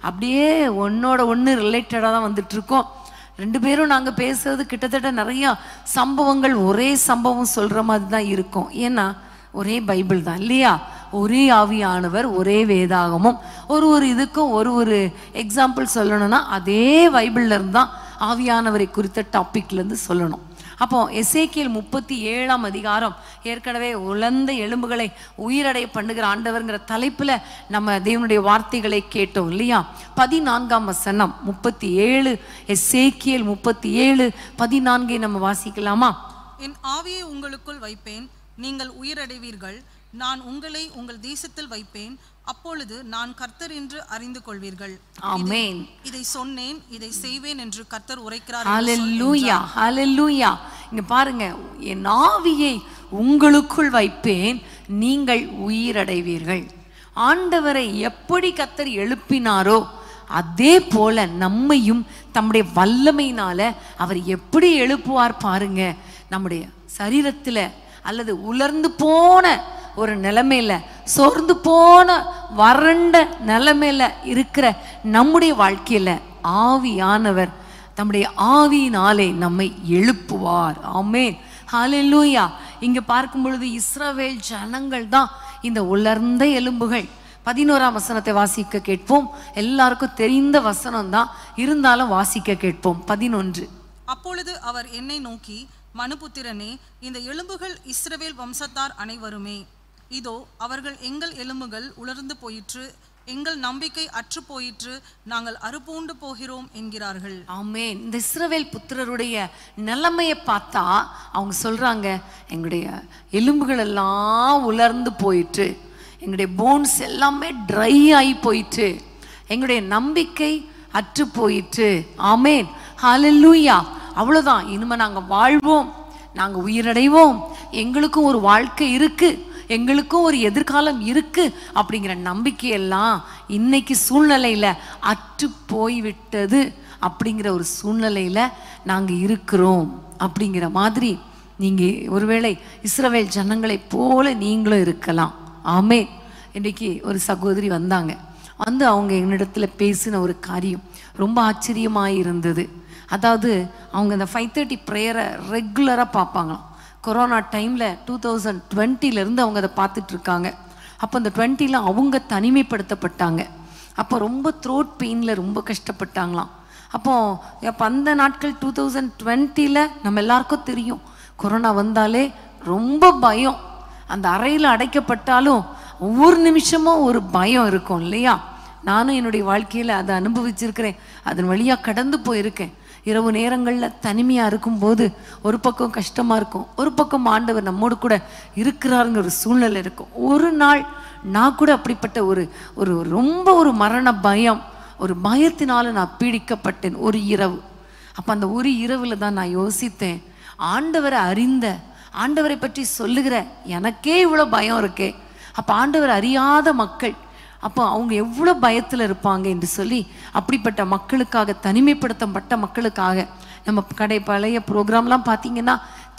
அப்படியே ஒன்னோட ஒன்று ரிலேட்டடாக தான் வந்துட்டு இருக்கோம் ரெண்டு பேரும் நாங்கள் பேசுறது கிட்டத்தட்ட நிறைய சம்பவங்கள் ஒரே சம்பவம் சொல்கிற மாதிரி தான் இருக்கும் ஏன்னா ஒரே பைபிள் தான் இல்லையா ஒரே ஆவியானவர் ஒரே வேதாகமும் ஒரு ஒரு இதுக்கும் ஒரு ஒரு எக்ஸாம்பிள் சொல்லணும்னா அதே பைபிள்ல இருந்து தான் ஆவியானவரை குறித்த டாபிக்ல இருந்து சொல்லணும் அப்போ எசேக்கியல் முப்பத்தி ஏழாம் அதிகாரம் ஏற்கனவே உலர்ந்த எலும்புகளை உயிரடைய பண்ணுகிற ஆண்டவர்ங்கிற தலைப்புல நம்ம தேவனுடைய வார்த்தைகளை கேட்டோம் இல்லையா பதினான்காம் வசனம் முப்பத்தி ஏழு எசேக்கியல் முப்பத்தி ஏழு பதினான்கை நம்ம வாசிக்கலாமா என் ஆவியை உங்களுக்குள் வைப்பேன் நீங்கள் உயிரடைவீர்கள் நான் உங்களை உங்கள் தேசத்தில் வைப்பேன் அப்பொழுது நான் கர்த்தர் என்று அறிந்து கொள்வீர்கள் ஆமென் இதை சொன்னேன் இதை செய்வேன் என்று கர்த்தர் உரைக்கிறார் என்று ஹalleluya ஹalleluya இங்க பாருங்க என் ஆவியை உங்களுக்குள் வைப்பேன் நீங்கள் உயிரடைவீர்கள் ஆண்டவரை எப்படி கத்தர் எழுப்பினாரோ அதே போல நம்மையும் தம்முடைய வல்லமையினால அவர் எப்படி எழுப்புவார் பாருங்க நம்முடைய சரீரத்துல அல்லது உலர்ந்து போன ஒரு நிலைமையில சோர்ந்து போன வறண்ட நிலைமையில இருக்கிற நம்முடைய வாழ்க்கையில ஆவியானவர் தம்முடைய ஆவியினாலே நம்மை எழுப்புவார் ஆமென் ஹalleluya இங்க பார்க்கும் பொழுது இஸ்ரவேல் ஜனங்கள் தான் இந்த உலர்ந்த எலும்புகள் பதினோராம் வசனத்தை வாசிக்க கேட்போம் எல்லாருக்கும் தெரிந்த வசனம் தான் இருந்தாலும் வாசிக்க கேட்போம் பதினொன்று அப்பொழுது அவர் என்னை நோக்கி மனுபுத்திரனே இந்த எலும்புகள் இஸ்ரவேல் வம்சத்தார் அனைவருமே இதோ அவர்கள் எங்கள் எலும்புகள் உலர்ந்து போயிற்று எங்கள் நம்பிக்கை அற்று போயிற்று நாங்கள் அறுபூண்டு போகிறோம் என்கிறார்கள் ஆமென் இந்த இஸ்ரவேல் புத்திரருடைய நிலைமையை பார்த்தா அவங்க சொல்றாங்க எங்களுடைய எலும்புகள் எல்லாம் உலர்ந்து போயிட்டு எங்களுடைய போன்ஸ் எல்லாமே ட்ரை ஆகி போயிட்டு எங்களுடைய நம்பிக்கை அற்று போயிட்டு ஆமென் ஹalleluya அவ்வளவுதான் இனிமே நாங்க வாழ்வோம் நாங்க உயிரடைவோம் எங்களுக்கும் ஒரு வாழ்க்கை இருக்கு எங்களுக்கும் ஒரு எதிர்காலம் இருக்கு அப்படிங்கிற நம்பிக்கையெல்லாம் இன்னைக்கு சூழ்நிலையில அற்று போய்விட்டது அப்படிங்கிற ஒரு சூழ்நிலையில நாங்க இருக்கிறோம் அப்படிங்கிற மாதிரி நீங்க ஒருவேளை இஸ்ரவேல் ஜனங்களைப் போல நீங்களும் இருக்கலாம் ஆமே இன்னைக்கு ஒரு சகோதரி வந்தாங்க வந்து அவங்க என்னிடத்துல பேசின ஒரு காரியம் ரொம்ப ஆச்சரியமாக இருந்தது அதாவது அவங்க இந்த ஃபைவ் தேர்ட்டி ப்ரேயரை ரெகுலராக பார்ப்பாங்களாம் கொரோனா டைமில் டூ தௌசண்ட் டுவெண்ட்டிலேருந்து அவங்க அதை பார்த்துட்டு இருக்காங்க அப்போ அந்த டுவெண்ட்டியில் அவங்க தனிமைப்படுத்தப்பட்டாங்க அப்போ ரொம்ப த்ரோட் பெயினில் ரொம்ப கஷ்டப்பட்டாங்களாம் அப்போ அப்போ அந்த நாட்கள் டூ தௌசண்ட் டுவெண்ட்டியில் நம்ம எல்லாருக்கும் தெரியும் கொரோனா வந்தாலே ரொம்ப பயம் அந்த அறையில் அடைக்கப்பட்டாலும் ஒவ்வொரு நிமிஷமும் ஒரு பயம் இருக்கும் இல்லையா நானும் என்னுடைய வாழ்க்கையில் அதை அனுபவிச்சிருக்கிறேன் அதன் வழியாக கடந்து போயிருக்கேன் இரவு நேரங்களில் தனிமையாக இருக்கும்போது ஒரு பக்கம் கஷ்டமாக இருக்கும் ஒரு பக்கம் ஆண்டவர் நம்மோடு கூட இருக்கிறாருங்கிற ஒரு சூழ்நிலை இருக்கும் ஒரு நாள் நான் கூட அப்படிப்பட்ட ஒரு ஒரு ரொம்ப ஒரு மரண பயம் ஒரு பயத்தினால நான் பீடிக்கப்பட்டேன் ஒரு இரவு அப்போ அந்த ஒரு இரவில் தான் நான் யோசித்தேன் ஆண்டவரை அறிந்த ஆண்டவரை பற்றி சொல்லுகிற எனக்கே இவ்வளோ பயம் இருக்கே அப்போ ஆண்டவர் அறியாத மக்கள் அப்போ அவங்க எவ்வளோ பயத்தில் இருப்பாங்க என்று சொல்லி அப்படிப்பட்ட மக்களுக்காக தனிமைப்படுத்தப்பட்ட மக்களுக்காக நம்ம கடை பழைய ப்ரோக்ராம்லாம் பார்த்தீங்கன்னா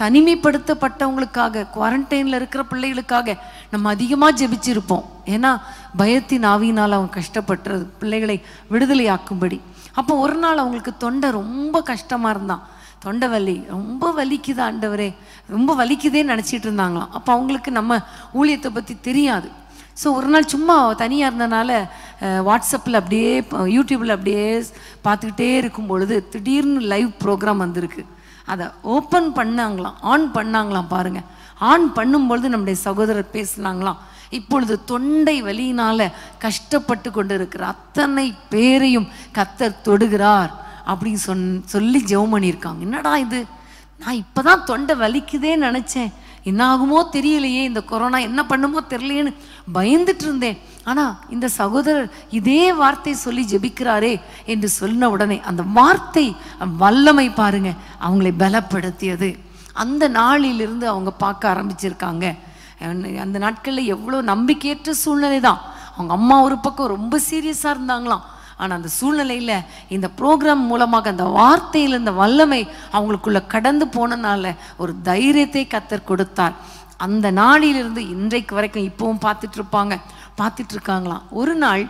தனிமைப்படுத்தப்பட்டவங்களுக்காக குவாரண்டைனில் இருக்கிற பிள்ளைகளுக்காக நம்ம அதிகமாக ஜெபிச்சிருப்போம் ஏன்னா பயத்தின் ஆவியினால் அவங்க கஷ்டப்பட்டுறது பிள்ளைகளை விடுதலையாக்கும்படி அப்போ ஒரு நாள் அவங்களுக்கு தொண்டை ரொம்ப கஷ்டமாக இருந்தான் தொண்டை வலி ரொம்ப வலிக்குது ஆண்டவரே ரொம்ப வலிக்குதேன்னு நினச்சிட்டு இருந்தாங்களாம் அப்போ அவங்களுக்கு நம்ம ஊழியத்தை பற்றி தெரியாது ஸோ ஒரு நாள் சும்மா தனியாக இருந்தனால வாட்ஸ்அப்பில் அப்படியே யூடியூப்பில் அப்படியே பார்த்துக்கிட்டே இருக்கும் பொழுது திடீர்னு லைவ் ப்ரோக்ராம் வந்திருக்கு அதை ஓப்பன் பண்ணாங்களாம் ஆன் பண்ணாங்களாம் பாருங்க ஆன் பண்ணும்பொழுது நம்முடைய சகோதரர் பேசுனாங்களாம் இப்பொழுது தொண்டை வலியினால கஷ்டப்பட்டு கொண்டு இருக்கிற அத்தனை பேரையும் கத்தர் தொடுகிறார் அப்படின்னு சொன் சொல்லி ஜெபம் பண்ணியிருக்காங்க என்னடா இது நான் இப்பதான் தொண்டை வலிக்குதேன்னு நினைச்சேன் என்ன ஆகுமோ தெரியலையே இந்த கொரோனா என்ன பண்ணுமோ தெரியலையேன்னு பயந்துட்டு இருந்தேன் ஆனா இந்த சகோதரர் இதே வார்த்தை சொல்லி ஜெபிக்கிறாரே என்று சொன்ன உடனே அந்த வார்த்தை வல்லமை பாருங்க அவங்களை பலப்படுத்தியது அந்த நாளிலிருந்து அவங்க பார்க்க ஆரம்பிச்சிருக்காங்க அந்த- அந்த நாட்களில் எவ்வளோ நம்பிக்கையற்ற சூழ்நிலை தான் அவங்க அம்மா ஒரு பக்கம் ரொம்ப சீரியஸாக இருந்தாங்களாம் ஆனால் அந்த சூழ்நிலையில் இந்த ப்ரோக்ராம் மூலமாக அந்த வார்த்தையில் இந்த வல்லமை அவங்களுக்குள்ள கடந்து போனனால ஒரு தைரியத்தை கத்தர் கொடுத்தார் அந்த நாளிலிருந்து இன்றைக்கு வரைக்கும் இப்பவும் பார்த்துட்டு இருப்பாங்க பார்த்துட்டு இருக்காங்களாம் ஒரு நாள்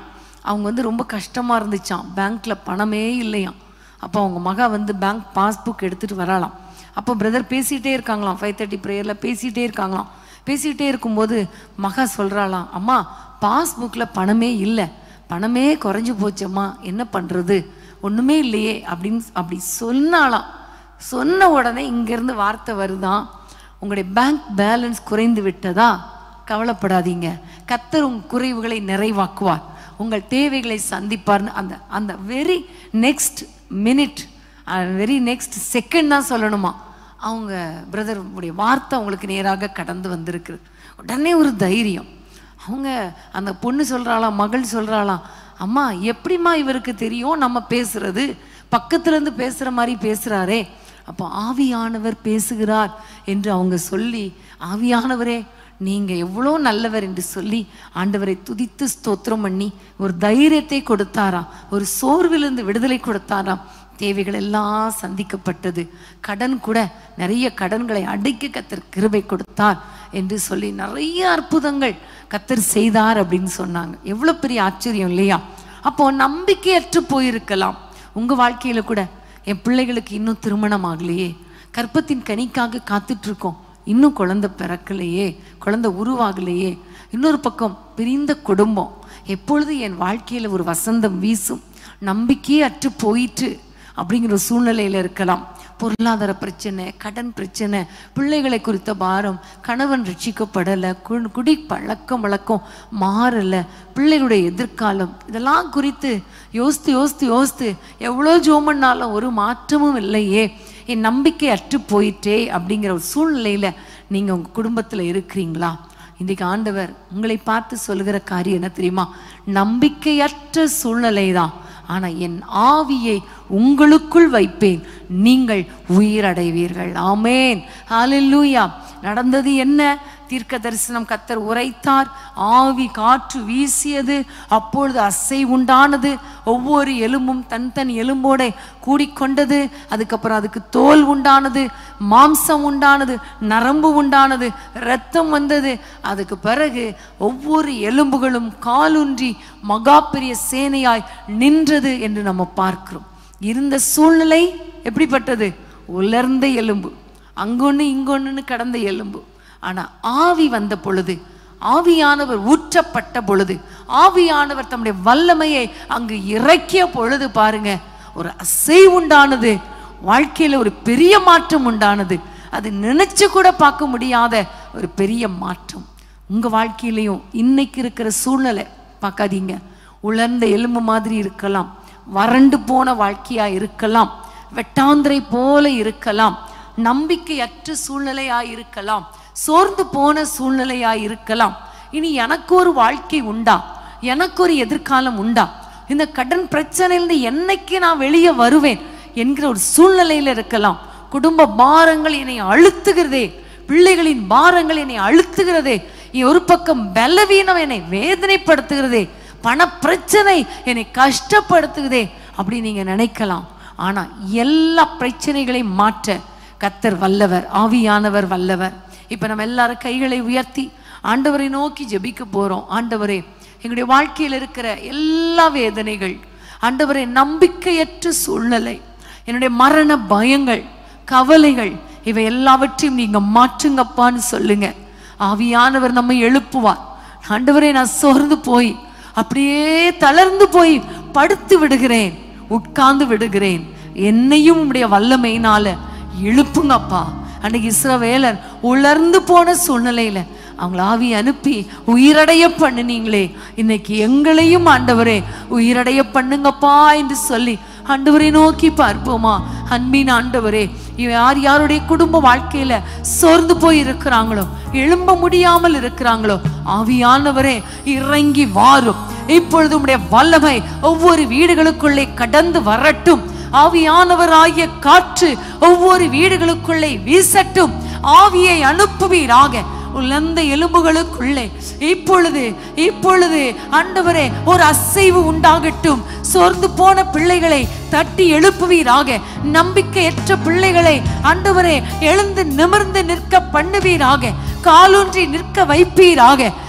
அவங்க வந்து ரொம்ப கஷ்டமாக இருந்துச்சாம் பேங்க்ல பணமே இல்லையாம் அப்போ அவங்க மக வந்து பேங்க் பாஸ்புக் எடுத்துட்டு வரலாம் அப்போ பிரதர் பேசிகிட்டே இருக்காங்களாம் ஃபைவ் தேர்ட்டி ப்ரேயரில் பேசிகிட்டே இருக்காங்களாம் பேசிகிட்டே இருக்கும்போது மகா சொல்கிறாளாம் அம்மா பாஸ்புக்கில் பணமே இல்லை பணமே குறைஞ்சு போச்சம்மா என்ன பண்ணுறது ஒன்றுமே இல்லையே அப்படின்னு அப்படி சொன்னாலாம் சொன்ன உடனே இங்கேருந்து வார்த்தை வருதான் உங்களுடைய பேங்க் பேலன்ஸ் குறைந்து விட்டதா கவலைப்படாதீங்க கத்தர் உங்கள் குறைவுகளை நிறைவாக்குவார் உங்கள் தேவைகளை சந்திப்பார்னு அந்த அந்த very next minute very next second தான் சொல்லணுமா அவங்க பிரதர் உடைய வார்த்தை அவங்களுக்கு நேராக கடந்து வந்திருக்கு உடனே ஒரு தைரியம் அவங்க அந்த பொண்ணு சொல்கிறாளாம் மகள் சொல்கிறாளாம் அம்மா எப்படிம்மா இவருக்கு தெரியும் நம்ம பேசுறது பக்கத்துலேருந்து பேசுகிற மாதிரி பேசுகிறாரே அப்போ ஆவியானவர் பேசுகிறார் என்று அவங்க சொல்லி ஆவியானவரே நீங்க எவ்வளோ நல்லவர் என்று சொல்லி ஆண்டவரை துதித்து ஸ்தோத்திரம் பண்ணி ஒரு தைரியத்தை கொடுத்தாராம் ஒரு சோர்விலிருந்து விடுதலை கொடுத்தாராம் தேவைகள் எல்லாம் சந்திக்கப்பட்டது கடன் கூட நிறைய கடன்களை அடைக்க கத்தர் கிருபை கொடுத்தார் என்று சொல்லி நிறைய அற்புதங்கள் கத்தர் செய்தார் அப்படின்னு சொன்னாங்க எவ்வளோ பெரிய ஆச்சரியம் இல்லையா அப்போ நம்பிக்கையற்று போயிருக்கலாம் உங்க வாழ்க்கையில கூட என் பிள்ளைகளுக்கு இன்னும் திருமணம் ஆகலையே கற்பத்தின் கனிக்காக காத்துட்டு இருக்கோம் இன்னும் குழந்தை பிறக்கலையே குழந்தை உருவாகலையே இன்னொரு பக்கம் பிரிந்த குடும்பம் எப்பொழுது என் வாழ்க்கையில ஒரு வசந்தம் வீசும் நம்பிக்கையே அற்று போயிட்டு அப்படிங்கிற ஒரு சூழ்நிலையில இருக்கலாம் பொருளாதார பிரச்சனை கடன் பிரச்சனை பிள்ளைகளை குறித்த பாரம் கணவன் ரட்சிக்கப்படலை கு- குடி பழக்கம் வழக்கம் மாறலை பிள்ளைகளுடைய எதிர்காலம் இதெல்லாம் குறித்து யோசித்து யோசித்து யோசித்து எவ்வளோ ஜோமன்னாலும் ஒரு மாற்றமும் இல்லையே என் நம்பிக்கை அற்று போயிட்டே அப்படிங்கிற ஒரு சூழ்நிலையில நீங்க உங்க குடும்பத்துல இருக்கிறீங்களா இன்றைக்கு ஆண்டவர் உங்களை பார்த்து சொல்லுகிற காரியம் என்ன தெரியுமா நம்பிக்கையற்ற சூழ்நிலை தான் ஆனா என் ஆவியை உங்களுக்குள் வைப்பேன் நீங்கள் உயிரடைவீர்கள் ஆமேன் ஹalleluya நடந்தது என்ன தீர்க்க தரிசனம் கத்தர் உரைத்தார் ஆவி காற்று வீசியது அப்பொழுது அசை உண்டானது ஒவ்வொரு எலும்பும் தன் தன் எலும்போட கூடிக்கொண்டது அதுக்கப்புறம் அதுக்கு தோல் உண்டானது மாம்சம் உண்டானது நரம்பு உண்டானது இரத்தம் வந்தது அதுக்கு பிறகு ஒவ்வொரு எலும்புகளும் காலுன்றி மகா பெரிய சேனையாய் நின்றது என்று நம்ம பார்க்கிறோம் இருந்த சூழ்நிலை எப்படிப்பட்டது உலர்ந்த எலும்பு அங்கொன்னு இங்கொன்னுன்னு கடந்த எலும்பு ஆனா ஆவி வந்த பொழுது ஆவியானவர் ஊற்றப்பட்ட பொழுது ஆவியானவர் தம்முடைய வல்லமையை அங்கு இறக்கிய பொழுது பாருங்க ஒரு அசை உண்டானது வாழ்க்கையில ஒரு பெரிய மாற்றம் உண்டானது அது நினைச்சு கூட பார்க்க முடியாத ஒரு பெரிய மாற்றம் உங்க வாழ்க்கையிலையும் இன்னைக்கு இருக்கிற சூழ்நிலை பார்க்காதீங்க உலர்ந்த எலும்பு மாதிரி இருக்கலாம் வறண்டு போன வாழ்க்கையா இருக்கலாம் வெட்டாந்திரை போல இருக்கலாம் நம்பிக்கையற்ற சூழ்நிலையா இருக்கலாம் சோர்ந்து போன சூழ்நிலையா இருக்கலாம் இனி எனக்கு ஒரு வாழ்க்கை உண்டா எனக்கு ஒரு எதிர்காலம் உண்டா இந்த கடன் பிரச்சனையிலிருந்து என்னைக்கு நான் வெளியே வருவேன் என்கிற ஒரு சூழ்நிலையில இருக்கலாம் குடும்ப பாரங்கள் என்னை அழுத்துகிறதே பிள்ளைகளின் பாரங்கள் என்னை அழுத்துகிறதே இ- ஒரு பக்கம் பலவீனம் என்னை வேதனைப்படுத்துகிறதே பண பிரச்சனை என்னை கஷ்டப்படுத்துகிறதே அப்படி நீங்க நினைக்கலாம் ஆனா எல்லா பிரச்சனைகளையும் மாற்ற கத்தர் வல்லவர் ஆவியானவர் வல்லவர் இப்ப நம்ம எல்லாரும் கைகளை உயர்த்தி ஆண்டவரை நோக்கி ஜெபிக்க போறோம் ஆண்டவரே எங்களுடைய வாழ்க்கையில் இருக்கிற எல்லா வேதனைகள் ஆண்டவரே நம்பிக்கையற்ற சூழ்நிலை என்னுடைய மரண பயங்கள் கவலைகள் இவை எல்லாவற்றையும் நீங்க மாற்றுங்கப்பான்னு சொல்லுங்க ஆவியானவர் நம்மை எழுப்புவார் ஆண்டவரே நான் சோர்ந்து போய் அப்படியே தளர்ந்து போய் படுத்து விடுகிறேன் உட்கார்ந்து விடுகிறேன் என்னையும் உம்முடைய வல்லமையினால எழுப்புங்கப்பா அன்னைக்கு இஸ்ரவேலர் உலர்ந்து போன சூழ்நிலையில அவங்கள ஆவி அனுப்பி உயிரடைய பண்ணுனீங்களே இன்னைக்கு எங்களையும் ஆண்டவரே உயிரடைய பண்ணுங்கப்பா என்று சொல்லி ஆண்டவரை நோக்கி பார்ப்போமா அன்பின் ஆண்டவரே இவ யார் யாருடைய குடும்ப வாழ்க்கையில சோர்ந்து போய் இருக்கிறாங்களோ எழும்ப முடியாமல் இருக்கிறாங்களோ ஆவியானவரே இறங்கி வாரும் இப்பொழுது உம்முடைய வல்லமை ஒவ்வொரு வீடுகளுக்குள்ளே கடந்து வரட்டும் ஆவியானவராகிய காற்று ஒவ்வொரு வீடுகளுக்குள்ளே வீசட்டும் ஆவியை அனுப்புவீராக உலர்ந்த எலும்புகளுக்குள்ளே இப்பொழுது இப்பொழுது ஆண்டவரே ஒரு அசைவு உண்டாகட்டும் சோர்ந்து போன பிள்ளைகளை தட்டி எழுப்புவீராக நம்பிக்கையற்ற பிள்ளைகளை ஆண்டவரே எழுந்து நிமிர்ந்து நிற்க பண்ணுவீராக காலூன்றி நிற்க வைப்பீராக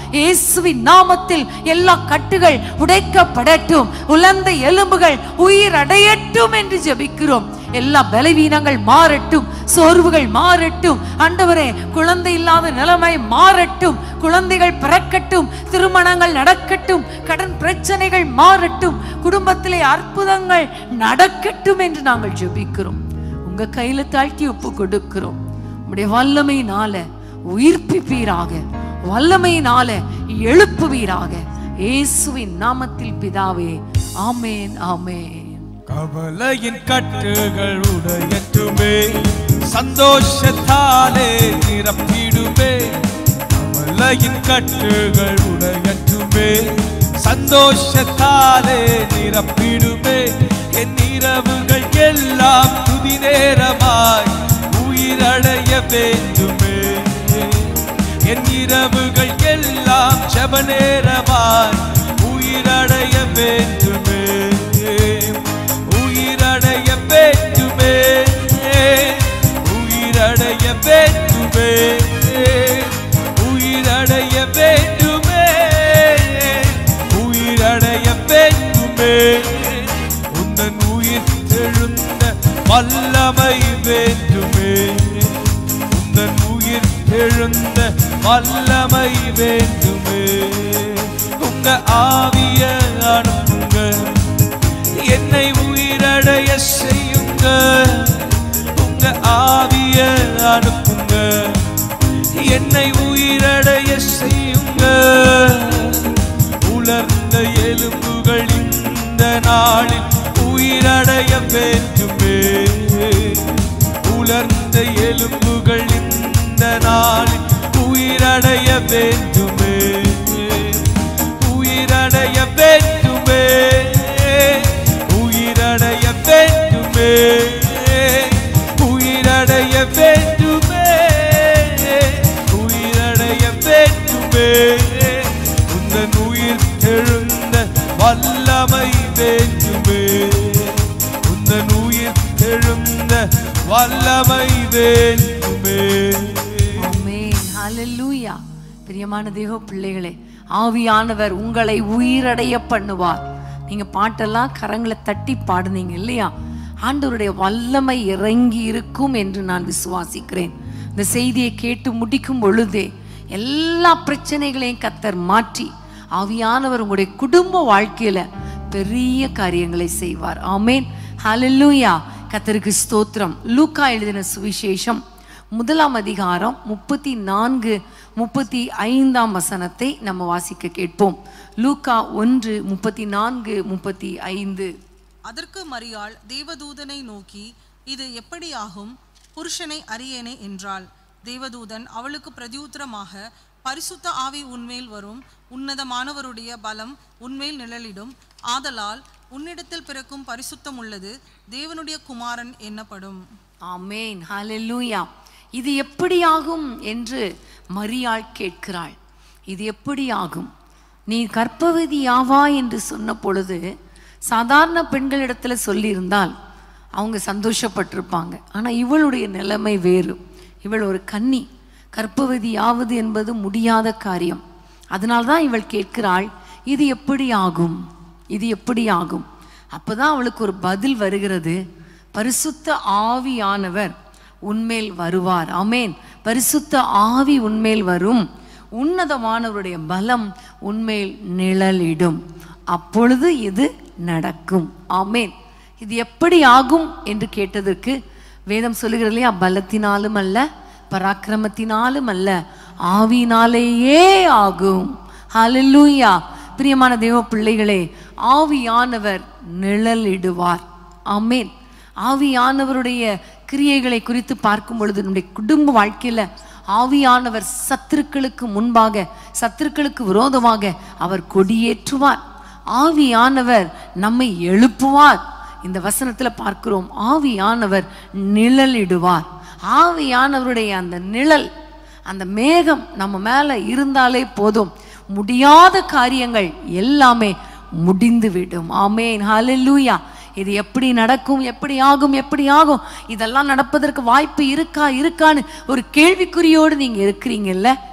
இயேசுவின் நாமத்தில் எல்லா கட்டுகள் உடைக்கப்படட்டும் உலர்ந்த எலும்புகள் உயிர் அடையட்டும் என்று ஜெபிக்கிறோம் எல்லா பலவீனங்கள் மாறட்டும் சோர்வுகள் மாறட்டும் ஆண்டவரே குழந்தை இல்லாத நிலைமை மாறட்டும் குழந்தைகள் பிறக்கட்டும் திருமணங்கள் நடக்கட்டும் கடன் பிரச்சனைகள் மாறட்டும் குடும்பத்திலே அற்புதங்கள் நடக்கட்டும் என்று நாங்கள் ஜெபிக்கிறோம் உங்க கையில தாழ்த்தி ஒப்பு கொடுக்கிறோம் உடைய வல்லமையினால உயிர்ப்பிப்பீராக வல்லமையினால எழுப்புவீராக இயேசுவின் நாமத்தில் பிதாவே ஆமேன் ஆமேன் கவலையின் கட்டுகள் உடையட்டுமே சந்தோஷத்தாலே நிரப்பிடுமே கவலையின் கட்டுகள் உடையட்டுமே சந்தோஷத்தாலே நிரப்பிடுமே என் இரவுகள் எல்லாம் துதி நேரமாய் உயிரடைய வேண்டுமே என் இரவுகள் எல்லாம் செப நேரமாய் உயிரடைய வேண்டுமே உயிரடைய வேண்டுமே உயிரடைய வேண்டுமே உயிரடைய வேண்டுமே உயிரடைய வேண்டுமே உந்தன் உயிர் தெழுந்த வல்லமை வேண்டுமே உந்தன் உயிர் எழுந்த வல்லமை வேண்டுமே உங்க ஆவிய அனுப்புங்க என்னை உயிரடைய செய்யுங்க உங்க ஆவிய அனுப்புங்க என்னை உயிரடைய செய்யுங்க உலர்ந்த எலும்புகள் இந்த நாளில் உயிரடைய வேண்டுமே உலர்ந்த எலும்புகள் இந்த நாளில் உயிரடைய வேண்டுமே உயிரடைய வேண்டுமே உயிரடைய வேண்டுமே உயிரடைய வேண்டுமே உயிரடைய வேண்டுமே உந்தன் உயிர் தெழுந்த வல்லமை வேண்டுமே உந்தன் உயிர் தெழுந்த வல்லமை வேண்டுமே ஆமென் ஹalleluya பிரியமான தேவ பிள்ளைகளே ஆவியானவர் உங்களை உயிரடைய பண்ணுவார் நீங்க பாட்டெல்லாம் கரங்களை தட்டி பாடுனீங்க இல்லையா ஆண்டவருடைய வல்லமை இறங்கி இருக்கும் என்று நான் விசுவாசிக்கிறேன் இந்த செய்தியை கேட்டு முடிக்கும் பொழுதே எல்லா பிரச்சனைகளையும் கத்தர் மாற்றி ஆவியானவர் உங்களுடைய குடும்ப வாழ்க்கையில பெரிய காரியங்களை செய்வார் ஆமென் ஹalleluya கத்தருக்கு ஸ்தோத்திரம் லூக்கா எழுதின சுவிசேஷம் முதலாம் அதிகாரம் முப்பத்தி நான்கு முப்பத்தி ஐந்தாம் வசனத்தை நம்ம வாசிக்க கேட்போம் லூக்கா ஒன்று முப்பத்தி நான்கு முப்பத்தி ஐந்து அதற்கு மரியாள் தேவதூதனை நோக்கி இது எப்படியாகும் புருஷனை அறியேனே என்றாள் தேவதூதன் அவளுக்கு பிரதியுத்தரமாக பரிசுத்த ஆவி உன்மேல் வரும் உன்னதமானவருடைய பலம் உன்மேல் நிழலிடும் ஆதலால் உன்னிடத்தில் பிறக்கும் பரிசுத்தம் உள்ளது தேவனுடைய குமாரன் என்னப்படும் ஆமேன் ஹalleluya இது எப்படியாகும் என்று மரியாள் கேட்கிறாள் இது எப்படியாகும் நீ கர்ப்பவதியாவா என்று சொன்ன பொழுது சாதாரண பெண்களிடத்துல சொல்லியிருந்தால் அவங்க சந்தோஷப்பட்டிருப்பாங்க ஆனா இவளுடைய நிலைமை வேறு இவள் ஒரு கன்னி கர்ப்பவதியாவது என்பது முடியாத காரியம் அதனால்தான் இவள் கேட்கிறாள் இது எப்படி ஆகும் இது எப்படி ஆகும் அப்பதான் அவளுக்கு ஒரு பதில் வருகிறது பரிசுத்த ஆவியானவர் உன்மேல் வருவார் ஆமென் பரிசுத்த ஆவி உன்மேல் வரும் உன்னதமானவருடைய பலம் உன்மேல் நிழலிடும் அப்பொழுது இது நடக்கும் ஆமென் இது எப்படி ஆகும் என்று கேட்டதற்கு வேதம் சொல்லுகிறது இல்லையா பலத்தினாலும் அல்ல பராக்கிரமத்தினாலும் அல்ல ஆவினாலேயே ஆகும் ஹalleluya பிரியமான தேவ பிள்ளைகளே ஆவியானவர் நிழலிடுவார் ஆமென் ஆவியானவருடைய கிரியைகளை குறித்து பார்க்கும் பொழுது நம்முடைய குடும்ப வாழ்க்கையில ஆவியானவர் சத்துருக்களுக்கு முன்பாக சத்துருக்களுக்கு விரோதமாக அவர் கொடியேற்றுவார் ஆவியானவர் நம்மை எழுப்புவார் இந்த வசனத்துல பார்க்கிறோம் ஆவியானவர் நிழலிடுவார் ஆவியானவருடைய அந்த நிழல் அந்த மேகம் நம்ம மேல இருந்தாலே போதும் முடியாத காரியங்கள் எல்லாமே முடிந்து விடும் ஆமேன் ஹalleluya இது எப்படி நடக்கும் எப்படி ஆகும் எப்படி ஆகும் இதெல்லாம் நடப்பதற்கு வாய்ப்பு இருக்கா இருக்கான்னு ஒரு கேள்விக்குறியோடு நீங்க இருக்கிறீங்கல்ல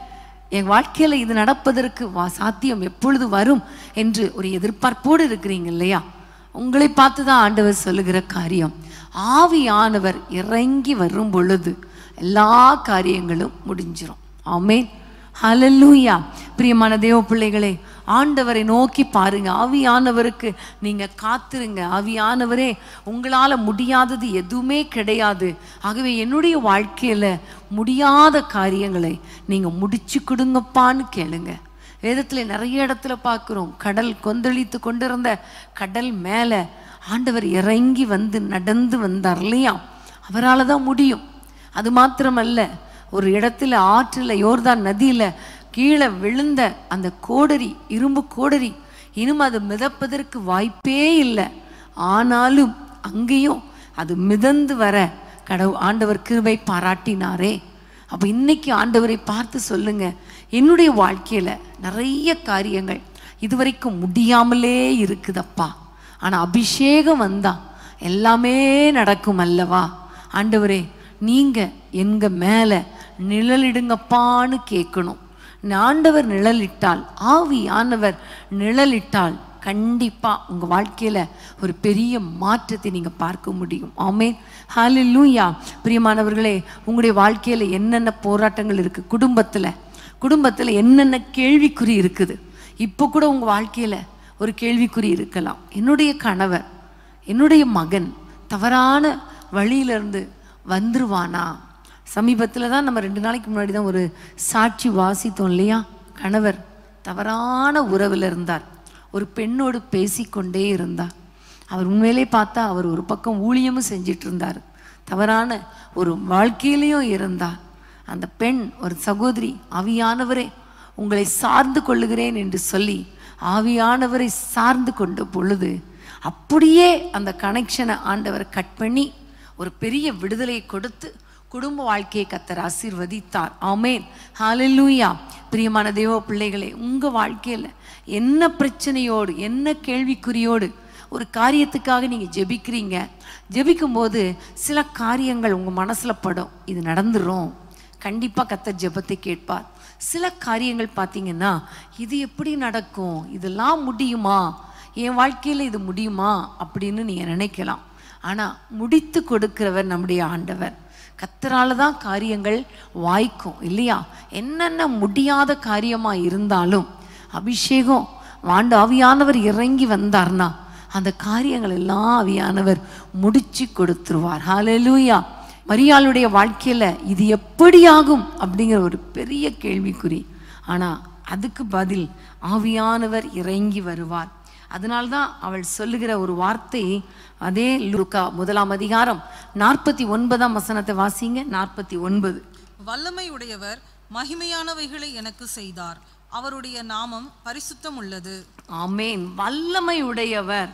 என் வாழ்க்கையில இது நடப்பதற்கு வா சாத்தியம் எப்பொழுது வரும் என்று ஒரு எதிர்பார்ப்போடு இருக்கிறீங்க இல்லையா உங்களை பார்த்து தான் ஆண்டவர் சொல்லுகிற காரியம் ஆவியானவர் இறங்கி வரும் பொழுது எல்லா காரியங்களும் முடிஞ்சிரும் ஆமென் ஹalleluya பிரியமான தேவ பிள்ளைகளே ஆண்டவரை நோக்கி பாருங்க ஆவியானவருக்கு நீங்க காத்துருங்க ஆவியானவரே உங்களால முடியாதது எதுவுமே கிடையாது ஆகவே என்னுடைய வாழ்க்கையில முடியாத காரியங்களை நீங்க முடிச்சு கொடுங்கப்பான்னு கேளுங்க வேதத்துல நிறைய இடத்துல பார்க்கிறோம் கடல் கொந்தளித்து கொண்டிருந்த கடல் மேலே ஆண்டவர் இறங்கி வந்து நடந்து வந்தார் இல்லையா அவரால் தான் முடியும் அது மாத்திரமல்ல ஒரு இடத்துல ஆற்றில் யோர்தான் நதியில கீழே விழுந்த அந்த கோடரி இரும்பு கோடரி இனிமே அது மிதப்பதற்கு வாய்ப்பே இல்லை ஆனாலும் அங்கேயும் அது மிதந்து வர கடவுள் ஆண்டவர் கிருபை பாராட்டினாரே அப்போ இன்னைக்கு ஆண்டவரை பார்த்து சொல்லுங்க என்னுடைய வாழ்க்கையில நிறைய காரியங்கள் இதுவரைக்கும் முடியாமலே இருக்குதப்பா ஆனா அபிஷேகம் வந்தா எல்லாமே நடக்கும் அல்லவா ஆண்டவரே நீங்க எங்க மேல நிழலிடுங்கப்பான்னு கேட்கணும் ஆண்டவர் நிழலிட்டால் ஆவியானவர் நிழலிட்டால் கண்டிப்பா உங்க வாழ்க்கையில ஒரு பெரிய மாற்றத்தை நீங்க பார்க்க முடியும் ஆமென் ஹalleluya பிரியமானவர்களே உங்களுடைய வாழ்க்கையில என்னென்ன போராட்டங்கள் இருக்கு குடும்பத்துல குடும்பத்துல என்னென்ன கேள்விக்குறி இருக்குது இப்போ கூட உங்க வாழ்க்கையில ஒரு கேள்விக்குறி இருக்கலாம் என்னுடைய கணவர் என்னுடைய மகன் தவறான வழியிலிருந்து வந்துருவானா சமீபத்தில் தான் நம்ம ரெண்டு நாளைக்கு முன்னாடி தான் ஒரு சாட்சி வாசித்தோம் இல்லையா கணவர் தவறான உறவில் இருந்தார் ஒரு பெண்ணோடு பேசிக்கொண்டே இருந்தார் அவர் உண்மையிலே பார்த்தா அவர் ஒரு பக்கம் ஊழியமும் செஞ்சிட்டு இருந்தார் தவறான ஒரு வாழ்க்கையிலையும் இருந்தார் அந்த பெண் ஒரு சகோதரி ஆவியானவரே உங்களை சார்ந்து கொள்ளுகிறேன் என்று சொல்லி ஆவியானவரை சார்ந்து கொண்ட பொழுது அப்படியே அந்த கனெக்ஷனை ஆண்டவர் கட் பண்ணி ஒரு பெரிய விடுதலையை கொடுத்து குடும்ப வாழ்க்கையை கத்தர் ஆசீர்வதித்தார் ஆமேன் ஹalleluya பிரியமான தேவ பிள்ளைகளே உங்க வாழ்க்கையில என்ன பிரச்சனையோடு என்ன கேள்விக்குறியோடு ஒரு காரியத்துக்காக நீங்க ஜெபிக்கிறீங்க ஜெபிக்கும் போது சில காரியங்கள் உங்க மனசுல படும் இது நடந்துரும் கண்டிப்பா கத்தர் ஜெபத்தை கேட்பார் சில காரியங்கள் பார்த்தீங்கன்னா இது எப்படி நடக்கும் இதெல்லாம் முடியுமா என் வாழ்க்கையில இது முடியுமா அப்படின்னு நீங்க நினைக்கலாம் ஆனா முடித்து கொடுக்கிறவர் நம்முடைய ஆண்டவர் கத்தரால தான் காரியங்கள் வாய்க்கும் இல்லையா என்னென்ன முடியாத காரியமா இருந்தாலும் அபிஷேகம் வாண்டு ஆவியானவர் இறங்கி வந்தார்னா அந்த காரியங்கள் எல்லாம் ஆவியானவர் முடிச்சு கொடுத்துருவார் ஹalleluya மரியாளுடைய வாழ்க்கையில இது எப்படி ஆகும் அப்படிங்கிற ஒரு பெரிய கேள்விக்குறி ஆனா அதுக்கு பதில் ஆவியானவர் இறங்கி வருவார் அதனால்தான் அவள் சொல்லுகிற ஒரு வார்த்தை அதே லூக்கா முதலாம் அதிகாரம் நாற்பத்தி ஒன்பதாம் வசனத்தை வாசிங்க நாற்பத்தி ஒன்பது வல்லமை உடையவர் மகிமையானவைகளை எனக்கு செய்தார் அவருடைய நாமம் பரிசுத்தம் உள்ளது ஆமேன் வல்லமை உடையவர்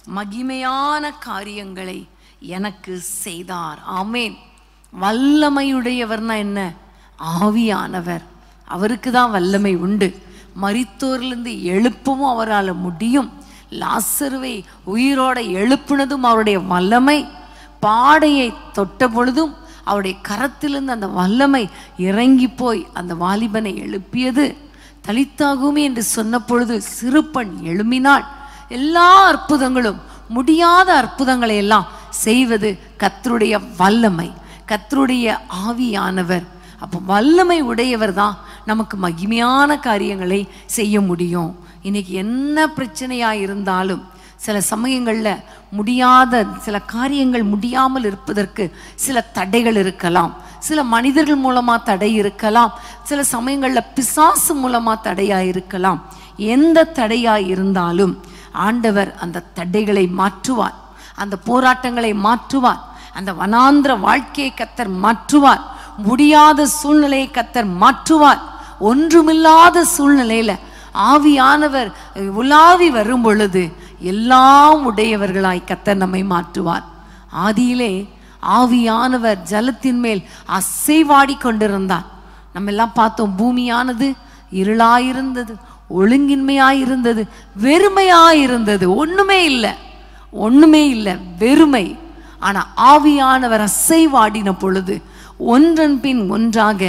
மகிமையான காரியங்களை எனக்கு செய்தார் ஆமேன் வல்லமையுடையவர்னா என்ன ஆவியானவர் அவருக்கு தான் வல்லமை உண்டு மரித்தோரிலிருந்து எழுப்பவும் அவரால் முடியும் லாசருவை உயிரோட எழுப்புனதும் அவருடைய வல்லமை பாடையை தொட்ட பொழுதும் அவருடைய கரத்திலிருந்து அந்த வல்லமை இறங்கி போய் அந்த வாலிபனை எழுப்பியது தலித்தாகுமே என்று சொன்ன பொழுது சிறுபெண் எழும்பினாள் எல்லா அற்புதங்களும் முடியாத அற்புதங்களை எல்லாம் செய்வது கத்தருடைய வல்லமை கத்தருடைய ஆவியானவர் அப்போ வல்லமை உடையவர் தான் நமக்கு மகிமையான காரியங்களை செய்ய முடியும் இன்னைக்கு என்ன பிரச்சனையா இருந்தாலும் சில சமயங்கள்ல முடியாத சில காரியங்கள் முடியாமல் இருப்பதற்கு சில தடைகள் இருக்கலாம் சில மனிதர்கள் மூலமா தடை இருக்கலாம் சில சமயங்கள்ல பிசாசு மூலமா தடையா இருக்கலாம் எந்த தடையா இருந்தாலும் ஆண்டவர் அந்த தடைகளை மாற்றுவார் அந்த போராட்டங்களை மாற்றுவார் அந்த வனாந்திர வாழ்க்கையை கத்தர் மாற்றுவார் முடியாத சூழ்நிலையை கத்தர் மாற்றுவார் ஒன்றுமில்லாத சூழ்நிலையில ஆவியானவர் உலாவி வரும் பொழுது எல்லாம் உடையவர்களாய் கத்தர் நம்மை மாற்றுவார் ஆதியிலே ஆவியானவர் ஜலத்தின் மேல் அசைவாடி கொண்டிருந்தார் நம்ம எல்லாம் பார்த்தோம் பூமியானது இருளாயிருந்தது ஒழுங்கின்மையாயிருந்தது வெறுமையாயிருந்தது ஒண்ணுமே இல்லை ஒண்ணுமே இல்லை வெறுமை ஆனா ஆவியானவர் அசைவாடின பொழுது ஒன்றன் பின் ஒன்றாக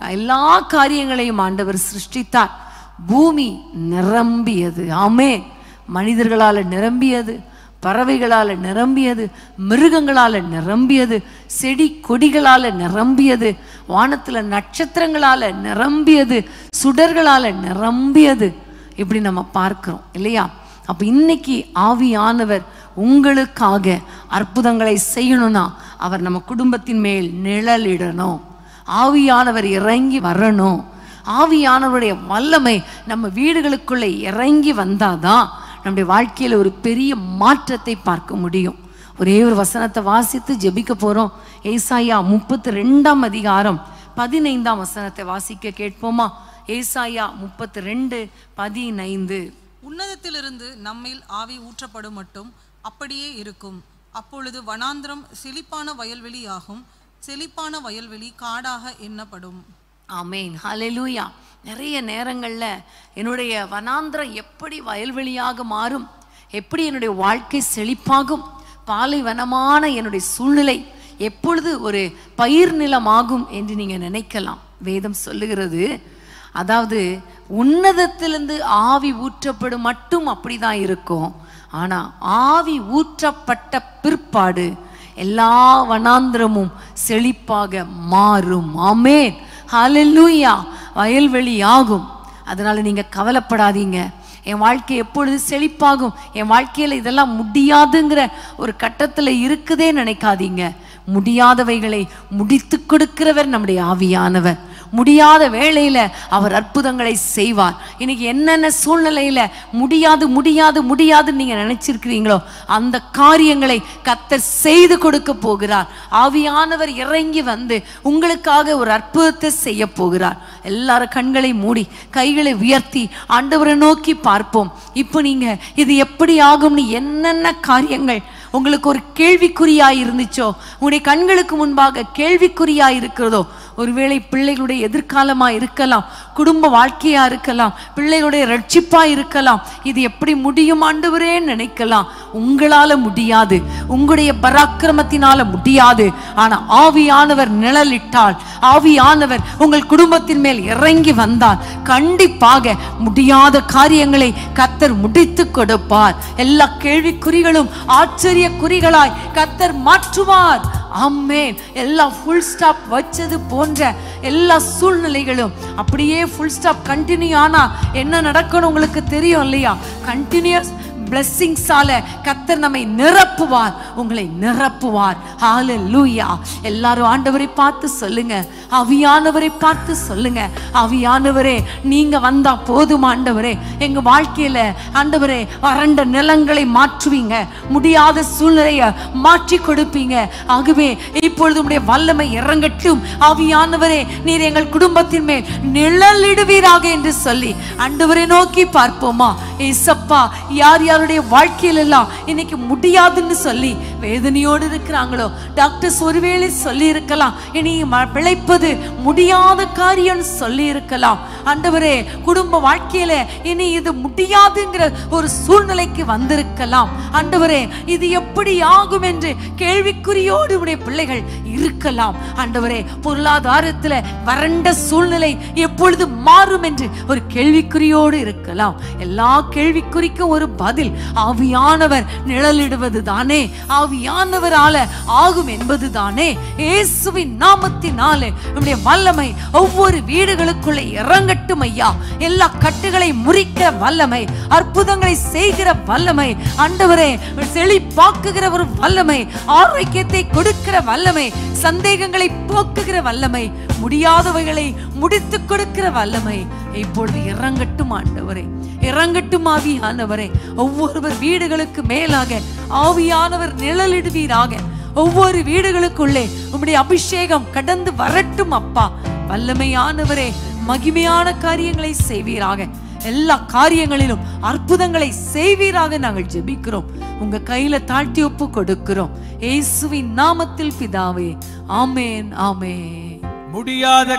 எல்லா காரியங்களையும் ஆண்டவர் சிருஷ்டித்தார் பூமி நிரம்பியது ஆமென் மனிதர்களால நிரம்பியது பறவைகளால நிரம்பியது மிருகங்களால நிரம்பியது செடி கொடிகளால நிரம்பியது வானத்துல நட்சத்திரங்களால நிரம்பியது சுடர்களால நிரம்பியது இப்படி நம்ம பார்க்கிறோம் இல்லையா அப்ப இன்னைக்கு ஆவியானவர் உங்களுக்காக அற்புதங்களை செய்யணும்னா அவர் நம்ம குடும்பத்தின் மேல் நிழலிடணும் ஆவியானவர் இறங்கி வரணும் ஆவியானவருடைய வல்லமை நம்ம வீடுகளுக்குள்ளே இறங்கி வந்தாதான் நம்முடைய வாழ்க்கையில ஒரு பெரிய மாற்றத்தை பார்க்க முடியும் ஒரே ஒரு வசனத்தை வாசித்து ஜெபிக்க போறோம் ஏசாயா முப்பத்தி ரெண்டாம் அதிகாரம் பதினைந்தாம் வசனத்தை வாசிக்க கேட்போமா ஏசாயா முப்பத்தி ரெண்டு பதினைந்து உன்னதத்திலிருந்து நம்மில் ஆவி ஊற்றப்படும் மட்டும் அப்படியே இருக்கும் அப்பொழுது வனாந்திரம் செழிப்பான வயல்வெளியாகும் செழிப்பான வயல்வெளி காடாக எண்ணப்படும் ஆமேன் ஹalleluya நிறைய நேரங்கள்ல என்னுடைய வனாந்திரம் எப்படி வயல்வெளியாக மாறும் எப்படி என்னுடைய வாழ்க்கை செழிப்பாகும் பாலைவனமான என்னுடைய சூழ்நிலை எப்பொழுது ஒரு பயிர் நிலமாகும் என்று நீங்க நினைக்கலாம் வேதம் சொல்லுகிறது அதாவது உன்னதத்திலிருந்து ஆவி ஊற்றப்படும் மட்டும் அப்படிதான் இருக்கும் ஆனா ஆவி ஊற்றப்பட்ட பிற்பாடு எல்லா வனாந்திரமும் செழிப்பாக மாறும் ஆமென் ஹalleluya வயல்வெளி ஆகும் அதனால நீங்க கவலைப்படாதீங்க என் வாழ்க்கை எப்பொழுது செழிப்பாகும் என் வாழ்க்கையில இதெல்லாம் முடியாதுங்கிற ஒரு கட்டத்துல இருக்குதே நினைக்காதீங்க முடியாதவைகளை முடித்து கொடுக்கிறவர் நம்முடைய ஆவியானவர் முடியாத வேளையில அவர் அற்புதங்களை செய்வார் இன்னைக்கு என்னென்ன சூழ்நிலையில முடியாது முடியாது முடியாதுன்னு நீங்க நினைச்சிருக்கிறீங்களோ அந்த காரியங்களை கத்தர் செய்து கொடுக்க போகிறார் ஆவியானவர் இறங்கி வந்து உங்களுக்காக ஒரு அற்புதத்தை செய்ய போகிறார் எல்லாரும் கண்களை மூடி கைகளை உயர்த்தி ஆண்டவரை நோக்கி பார்ப்போம் இப்போ நீங்க இது எப்படி ஆகும்னு என்னென்ன காரியங்கள் உங்களுக்கு ஒரு கேள்விக்குறியாய் இருந்துச்சோ உங்களுடைய கண்களுக்கு முன்பாக கேள்விக்குறியாய் இருக்கிறதோ ஒருவேளை பிள்ளைகளுடைய எதிர்காலமா இருக்கலாம் குடும்ப வாழ்க்கையா இருக்கலாம் பிள்ளைகளுடைய ரட்சிப்பா இருக்கலாம் இது எப்படி முடியும் ஆண்டவரே நினைக்கலாம் உங்களால முடியாது உங்களுடைய பராக்கிரமத்தினால முடியாது ஆனா ஆவியானவர் நிழலிட்டால் ஆவியானவர் உங்கள் குடும்பத்தின் மேல் இறங்கி வந்தால் கண்டிப்பாக முடியாத காரியங்களை கத்தர் முடித்து கொடுப்பார் எல்லா கேள்விக்குறிகளும் ஆச்சரிய குறிகளாய் கத்தர் மாற்றுவார் ஆமென் எல்லா ஃபுல் ஸ்டாப் வச்சது போன்ற எல்லா சூழ்நிலைகளும் அப்படியே ஃபுல் ஸ்டாப் கண்டினியூ ஆனா என்ன நடக்கணும் உங்களுக்கு தெரியும் இல்லையா கண்டினியூஸ் பிளெஸ்ஸிங்ஸால கத்தர் நம்மை நிரப்புவார் உங்களை நிரப்புவார் ஹalleluya எல்லாரும் ஆண்டவரை பார்த்து சொல்லுங்க அவியானவரை பார்த்து சொல்லுங்க அவியானவரே நீங்க வந்தா போதும் ஆண்டவரே எங்க வாழ்க்கையில ஆண்டவரே வறண்ட நிலங்களை மாற்றுவீங்க முடியாத சூழ்நிலைய மாற்றி கொடுப்பீங்க ஆகவே இப்பொழுது உடைய வல்லமை இறங்கட்டும் ஆவியானவரே நீர் எங்கள் குடும்பத்தின் மேல் நிழலிடுவீராக என்று சொல்லி ஆண்டவரை நோக்கி பார்ப்போமா ஏசப்பா யார் யாருடைய வாழ்க்கையில எல்லாம் இன்னைக்கு முடியாதுன்னு சொல்லி வேதனையோடு இருக்கிறாங்களோ டாக்டர்ஸ் ஒருவேளை சொல்லி இருக்கலாம் இனி ம- பிழைப்பது முடியாத காரியம்னு சொல்லி இருக்கலாம் ஆண்டவரே குடும்ப வாழ்க்கையில இனி இது முடியாதுங்கிற ஒரு சூழ்நிலைக்கு வந்திருக்கலாம் ஆண்டவரே இது எப்படி ஆகும் என்று கேள்விக்குறியோடு உடைய பிள்ளைகள் இருக்கலாம் ஆண்டவரே பொருளாதாரத்துல வறண்ட சூழ்நிலை எப்பொழுது மாறும் என்று ஒரு கேள்விக்குறியோடு இருக்கலாம் எல்லா கேள்விக்குறிக்கும் ஒரு பதில் ஆவியானவர் நிழலிடுவது தானே ஆவியானவரால ஆகும் என்பது தானே இயேசுவின் நாமத்தினாலே நம்முடைய வல்லமை ஒவ்வொரு வீடுகளுக்குள்ளே இறங்கட்டும் ஐயா எல்லா கட்டுகளை முறிக்கிற வல்லமை அற்புதங்களை செய்கிற வல்லமை ஆண்டவரே செழிப்பாக்குகிற ஒரு வல்லமை ஆரோக்கியத்தை கொடுக்கிற வல்லமை சந்தேகங்களை போக்குகிற வல்லமை முடியாதவைகளை முடித்து கொடுக்கிற வல்லமை இப்பொழுது இறங்கட்டும் ஆண்டவரே இறங்கட்டும் ஆவியானவரே ஒவ்வொருவர் வீடுகளுக்கு மேலாக ஆவியானவர் நிழலிடுவீராக ஒவ்வொரு வீடுகளுக்குள்ளே உம்முடைய அபிஷேகம் கடந்து வரட்டும் அப்பா வல்லமையானவரே மகிமையான காரியங்களை செய்வீராக எல்லா காரியங்களிலும் அற்புதங்களை செய்வீராக நாங்கள் ஜெபிக்கிறோம் உங்க கையில தாழ்த்தி ஒப்பு கொடுக்கிறோம் இயேசுவின் நாமத்தில் பிதாவே ஆமேன் ஆமேன் முடியாத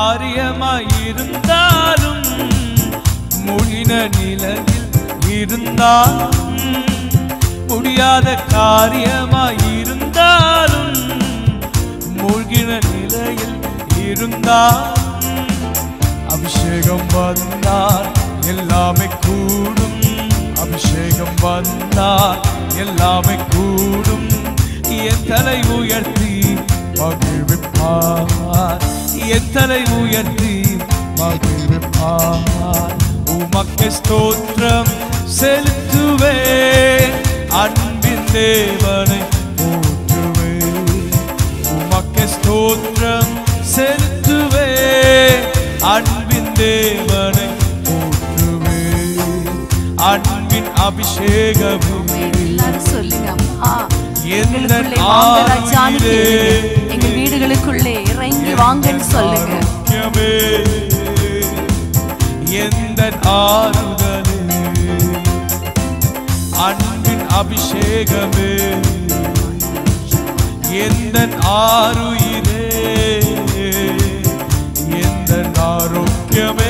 காரியமாயிருந்தாலும் முழின நிலையில் இருந்தாலும் முடியாத காரியமாயிருந்தாலும் மூழ்கின நிலையில் இருந்தாலும் அபிஷேகம் வந்தால் எல்லாமே கூடும் அபிஷேகம் வந்தால் எல்லாமே கூடும் என் தலை உயர்த்தி மகிழ்விப்பார் என் தலை உயர்த்தி மகிழ்விப்பார் உமக்கு ஸ்தோத்திரம் செலுத்துவே அன்பின் தேவனை போற்றுவே உமக்கு ஸ்தோத்திரம் செலுத்துவே அன்பின் தேவனை போற்றுவே அன்பின் அபிஷேகமே எல்லாரும் சொல்லுங்க அம்மா எந்த எங்களுக்குள்ளே வாங்க ராஜான்னு ஆவியிலே கேளுங்க. எங்க வீடுகளுக்குள்ளே இறங்கி வாங்கன்னு சொல்லுங்க ஆரோக்கியமே, எந்த ஆறுதலே அன்பின் அபிஷேகமே எந்த ஆறுயிரே எந்த ஆரோக்கியமே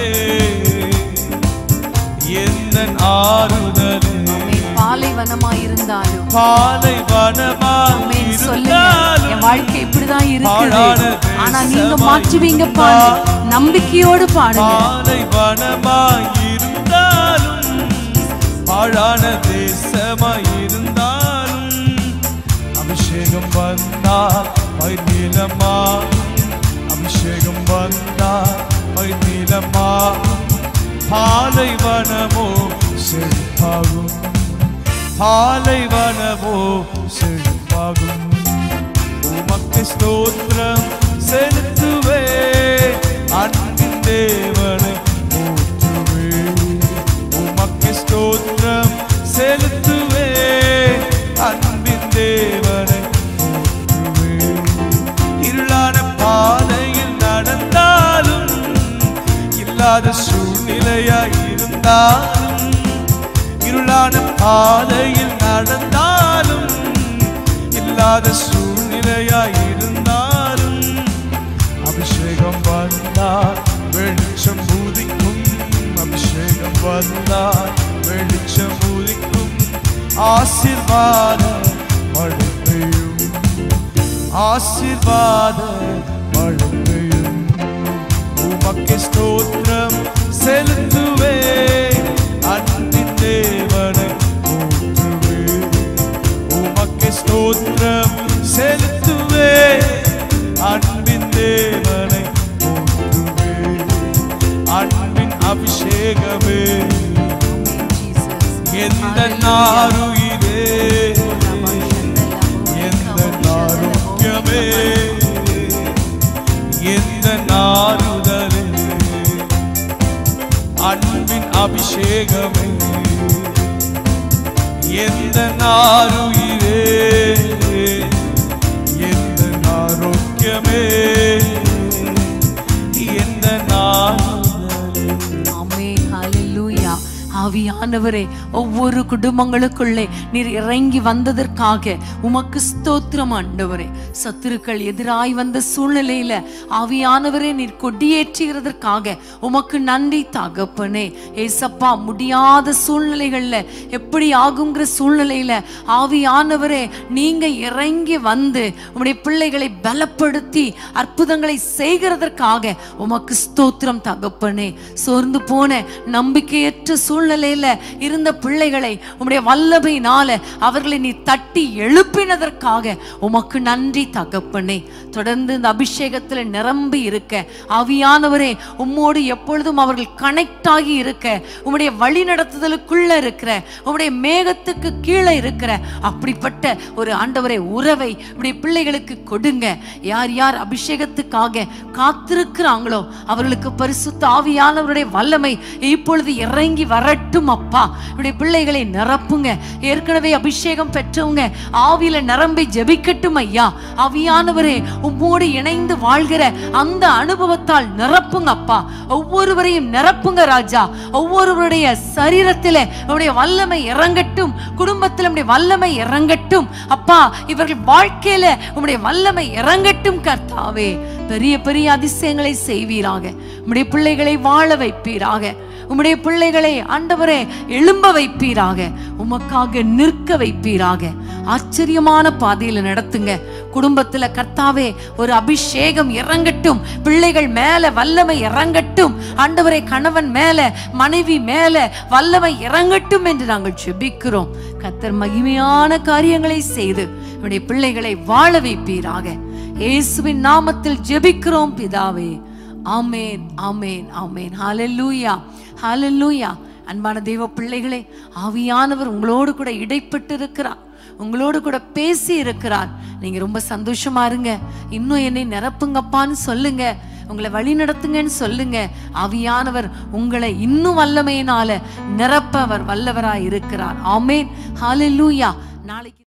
எந்த ஆறுதலே ஆமென். பாலைவனமாய் இருந்தாலும் பாலைவனமாய் ஆமென் சொல்லுங்க இருந்தாலும் என் வாழ்க்கை இப்படிதான் பாழான இருக்குது ஆனா நீங்க தேசமாய் மாற்றுவீங்க பாருங்க நம்பிக்கையோடு பாடுங்க பாலைவனமாய் இருந்தாலும் பாழான தேசமாய் இருந்தாலும் அபிஷேகம் வந்தால் பைநீலமா அபிஷேகம் வந்தால் பைநீலமா பாலைவனமோ செழிப்பாகும் பாலைவனமோ செழிப்பாகும் உமக்கு ஸ்தோத்திரம் செலுத்துவே அன்பின் தேவனை போற்றுவே உமக்கு ஸ்தோத்திரம் செலுத்துவே அன்பின் தேவனை போற்றுவே இருளான பாதையில் நடந்தாலும் இல்லாத சூழ்நிலையாய் இருந்தாலும் இருளான பாதையில் நடந்தாலும் இல்லாத சூழ்நிலையாய் இருந்தாலும் அபிஷேகம் வந்தால் வெளிச்சம் பூதிக்கும் அபிஷேகம் வந்தால் வெளிச்சம் பூதிக்கும் ஆசீர்வாத மழை பெய்யும் ஆசீர்வாத மழை பெய்யும் உமக்கு ஸ்தோத்திரம் செலுத்துவே அன்பின் தேவனை போற்றுவே உமக்கு ஸ்தோத்திரம் செலுத்துவே அன்பின் தேவனை போற்றுவே அன்பின் அபிஷேகமே எந்த நாருயிரே எந்த நாரோக்கியமே எந்த நாருதலே அன்பின் அபிஷேகமே எந்த நாருயிரே எந்த நாரோக்கியமே எந்த நாருதலே ஆமென் ஹalleluya ஆவியானவரே ஒவ்வொரு குடும்பங்களுக்குள்ளே நீர் இறங்கி வந்ததற்காக உமக்கு ஸ்தோத்திரம் ஆண்டவரே சத்துருக்கள் எதிராய் வந்த சூழ்நிலையில ஆவியானவரே நீர் கொடியேற்றுகிறதற்காக உமக்கு நன்றி தகப்பனே ஏசப்பா முடியாத சூழ்நிலைகள்ல எப்படி ஆகுங்கிற சூழ்நிலையில ஆவியானவரே நீங்க இறங்கி வந்து உம்முடைய பிள்ளைகளை பலப்படுத்தி அற்புதங்களை செய்கிறதற்காக உமக்கு ஸ்தோத்திரம் தகப்பனே சோர்ந்து போன நம்பிக்கையற்ற சூழ்நிலையில இருந்த பிள்ளைகளை உம்முடைய வல்லமையினால அவர்களை நீ தட்டி எழுப்பினதற்காக உமக்கு நன்றி தகப்பனே தொடர்ந்து இந்த அபிஷேகத்துல நிரம்பி இருக்க ஆவியானவரே உம்மோடு எப்பொழுதும் அவர்கள் கனெக்ட் ஆகி இருக்க உம்முடைய வழி நடத்துதலுக்குள்ள இருக்கிற உம்முடைய மேகத்துக்கு கீழே இருக்கிற அப்படிப்பட்ட ஒரு ஆண்டவரை உறவை உம்முடைய பிள்ளைகளுக்கு கொடுங்க யார் யார் அபிஷேகத்துக்காக காத்திருக்கிறாங்களோ அவர்களுக்கு பரிசுத்த ஆவியானவருடைய வல்லமை இப்பொழுது இறங்கி வரட்டும் அப்பா உடைய பிள்ளைகளை நிரப்புங்க ஏற்கனவே அபிஷேகம் பெற்றவங்க ஆவியில நிரம்பி ஜெபிக்கட்டும் ஐயா ஆவியானவரே உம்மோடு இணைந்து வாழ்கிற அந்த அனுபவத்தால் நிரப்புங்க அப்பா ஒவ்வொருவரையும் நிரப்புங்க ராஜா ஒவ்வொருவருடைய சரீரத்திலே உடைய வல்லமை இறங்கட்டும் குடும்பத்தில் உடைய வல்லமை இறங்கட்டும் அப்பா இவர்கள் வாழ்க்கையில உம்முடைய வல்லமை இறங்கட்டும் கர்த்தாவே பெரிய பெரிய அதிசயங்களை செய்வீராக உம்முடைய பிள்ளைகளை வாழ வைப்பீராக உம்முடைய பிள்ளைகளை ஆண்டவரே எழும்ப வைப்பீராக உமக்காக நிற்க வைப்பீராக ஆச்சரியமான பாதையில நடத்துங்க குடும்பத்துல கர்த்தாவே ஒரு அபிஷேகம் இறங்கட்டும் பிள்ளைகள் மேல வல்லமை இறங்கட்டும் ஆண்டவரே கணவன் மேல மனைவி மேல வல்லமை இறங்கட்டும் என்று நாங்கள் ஜெபிக்கிறோம் கர்த்தர் மகிமையான காரியங்களை செய்து நம்முடைய பிள்ளைகளை வாழ வைப்பீராக இயேசுவின் நாமத்தில் ஜெபிக்கிறோம் பிதாவே ஆமேன் ஆமேன் ஆமேன் ஹalleluya ஹalleluya அன்பான தெய்வ பிள்ளைகளே ஆவியானவர் உங்களோடு கூட இடைப்பட்டு இருக்கிறார் உங்களோடு கூட பேசி இருக்கிறார் நீங்க ரொம்ப சந்தோஷமா இருங்க இன்னும் என்னை நிரப்புங்கப்பான்னு சொல்லுங்க உங்களை வழி நடத்துங்கன்னு சொல்லுங்க ஆவியானவர் உங்களை இன்னும் வல்லமையினால நிரப்ப அவர் வல்லவராய் இருக்கிறார் ஆமேன் ஹalleluya நாளைக்கு